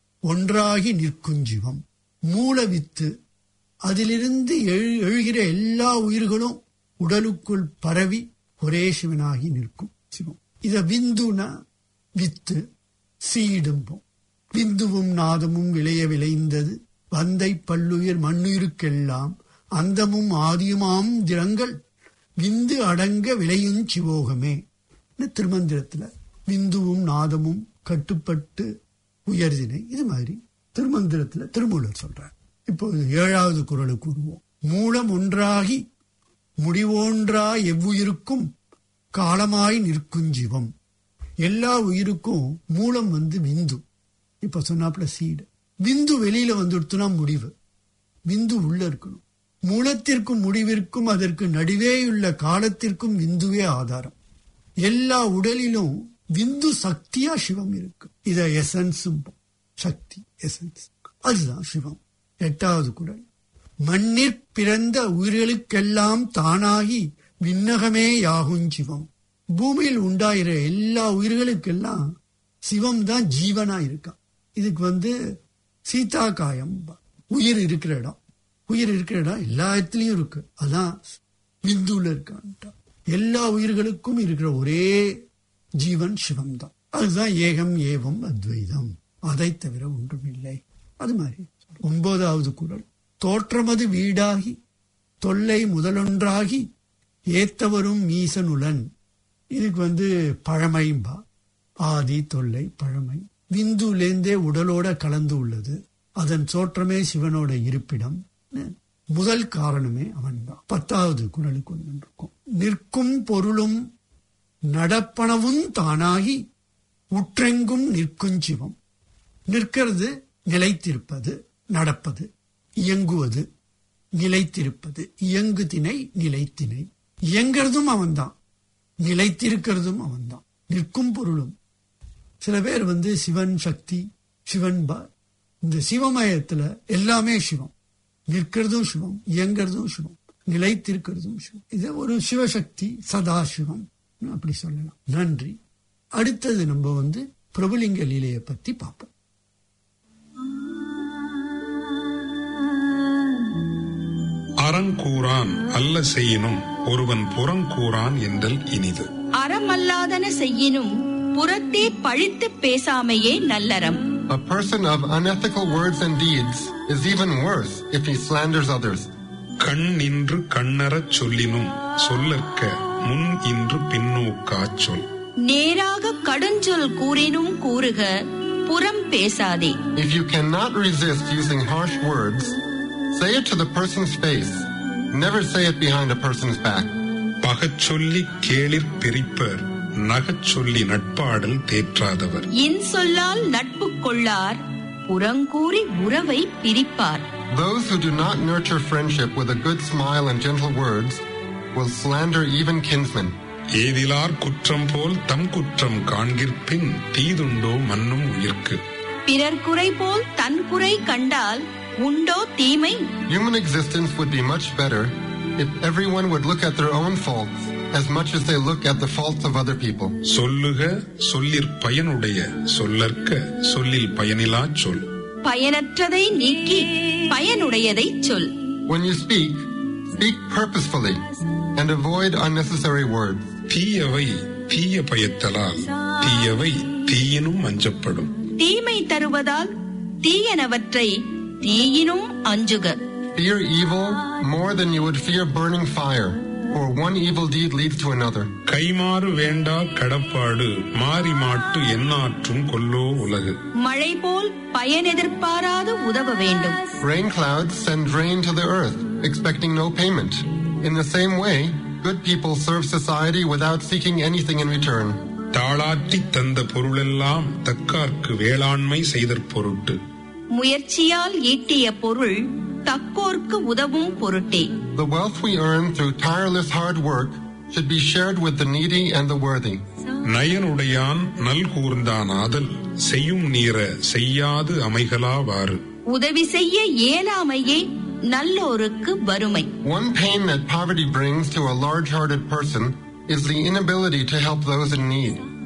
ஒன்றாகி நிற்கும் ஜீவம் மூல வித்து அதிலிருந்து எழு- எழுகிற எல்லா உயிர்களும் உடலுக்குள் பரவி ஒரே சிவனாகி நிற்கும் சிவம் இத விந்துனா வித்து சீடும்போம் விந்துவும் நாதமும் விளைய விளைந்தது வந்தை பல்லுயிர் மண்ணுயிருக்கெல்லாம் அந்தமும் ஆதியுமாம் திறங்கள் விந்து அடங்க விளையும் சிவோகமே இந்த திருமந்திரத்துல விந்துவும் நாதமும் கட்டுப்பட்டு உயர்தினை இது மாதிரி திருமந்திரத்துல திருமூலர் சொல்றார் இப்போது ஏழாவது குரலுக்கு கூறுவோம் மூலம் ஒன்றாகி முடிவோன்றா எவ்வுயிருக்கும் காலமாய் நிற்கும் ஜீவம் எல்லா உயிருக்கும் மூலம் வந்து விந்து இப்ப சொன்னாப்புல சீடு விந்து வெளியில வந்துடுத்துனா முடிவு விந்து உள்ள இருக்கணும் மூலத்திற்கும் முடிவிற்கும் அதற்கு நடுவேயுள்ள காலத்திற்கும் விந்துவே ஆதாரம் எல்லா உடலிலும் விந்து சக்தியா சிவம் இருக்கு இத எசன்ஸ் சக்தி எசன்ஸ் அதுதான் சிவம் எட்டாவது குரல் மண்ணிற் பிறந்த உயிர்களுக்கெல்லாம் தானாகி விண்ணகமே யாகும் சிவம் பூமியில் உண்டாயிர எல்லா உயிர்களுக்கெல்லாம் சிவம் தான் ஜீவனா இருக்கான் இதுக்கு வந்து சீதா காயம் உயிர் இருக்கிற இடம் உயிர் இருக்கிற இடம் எல்லா இடத்துலயும் இருக்கு அதான் விந்துல இருக்கான்ட்டா எல்லா உயிர்களுக்கும் இருக்கிற ஒரே ஜீவன் சிவம் தான் அதுதான் ஏகம் ஏவம் அத்வைதம் அதை தவிர ஒன்றும் இல்லை அது மாதிரி ஒன்பதாவது குரல் தோற்றமது வீடாகி தொல்லை முதலொன்றாகி ஏத்தவரும் மீசனுலன் இதுக்கு வந்து பழமைம்பா ஆதி தொல்லை பழமை விந்துலேந்தே உடலோட கலந்து உள்ளது அதன் தோற்றமே சிவனோட இருப்பிடம் முதல் காரணமே அவன்தான் பத்தாவது குரலுக்கு ஒன்று இருக்கும் நிற்கும் பொருளும் நடப்பனவும் தானாகி உற்றெங்கும் நிற்கும் சிவம் நிற்கிறது நிலைத்திருப்பது நடப்பது இயங்குவது நிலைத்திருப்பது இயங்கு திணை நிலைத்திணை இயங்கிறதும் அவன்தான் நிலைத்திருக்கிறதும் அவன்தான் நிற்கும் பொருளும் சில பேர் வந்து சிவன் சக்தி சிவன் பா இந்த சிவமயத்துல எல்லாமே சிவம் நிற்கிறதும் சிவம் இயங்கிறதும் சிவம் நிலைத்திருக்கிறதும் சிவம் இது ஒரு சிவசக்தி சதா சிவம் அப்படி சொல்லலாம் நன்றி அடுத்தது நம்ம வந்து பிரபுலிங்க லீலையை பத்தி பார்ப்போம் அறங்கூறான் அல்ல செய்யினும் ஒருவன் புறங்கூறான் என்றல் இனிது அறமல்லாதன செய்யினும் புறத்தே பழித்துப் பேசாமையே நல்லறம் A person of unethical words and deeds is even worse if he slanders others. கண் நின்று கண்ணறச் சொல்லினும் சொல்லற்க முன் இன்று பின்னோக்காச் சொல் நேராக கடுஞ்சொல் கூறினும் கூறுக புறம் பேசாதே If you cannot resist using harsh words, say it to the person's face. Never say it behind a person's back. பகச்சொல்லி கேளிர் பிரிப்பர் நகச் சொல்லி நட்பாடல் தேற்றாதவர் இன்சொல்லால் நட்பு கொள்ளார் புறங்கூறி உறவை பிரிப்பார் Those who do not nurture friendship with a good smile and gentle words will slander even kinsmen. ஏதிலார் குற்றம் போல் தம் குற்றம் காண்கிற்பின் தீதுண்டோ மன்னும் உயிர்க்கு பிறர் குறை போல் தன் குறை கண்டால் உண்டோ தீமை Human existence would be much better if everyone would look at their own faults as much as they look at the faults of other people. சொல்லுக சொல்லிற் பயனுடைய சொல்லற்க சொல்லில் பயனிலாச் சொல் பயனற்றதை நீக்கி பயனுடையதை சொல் When you speak, speak purposefully and avoid unnecessary words. தீயவை தீய பயத்தலால் தீயவை தீயினும் அஞ்சப்படும் தீமை தருவதால் தீயனவற்றை தீயினும் அஞ்சுக Fear evil more than you would fear burning fire, for one evil deed leads to another. கைமாறு வேண்டா கடப்பாடு மாறி மாட்டு எண்ணாற்றும் கொல்லோ உலகு மழை போல் பயனெதிர்பாராது உதவ வேண்டும் Rain clouds send rain to the earth, expecting no payment. In the same way, good people serve society without seeking anything in return. தாளாற்றி தந்த பொருளெல்லாம் தக்கார்க்கு வேளாண்மை செய்தற் பொருட்டு முயற்சியால் ஈட்டிய பொருள் தக்கோர்க்கு உதவும் பொருட்டே The wealth we earn through tireless hard work should be shared with the needy and the worthy. நயனுடையான் நல்கூர்ந்தான் ஆதல் செய்யும் நீர செய்யாது அமைகலாவாறு உதவி செய்ய இயலாமையே நல்லோருக்கு வறுமை One pain that poverty brings to a large hearted person is the inability to help those in need.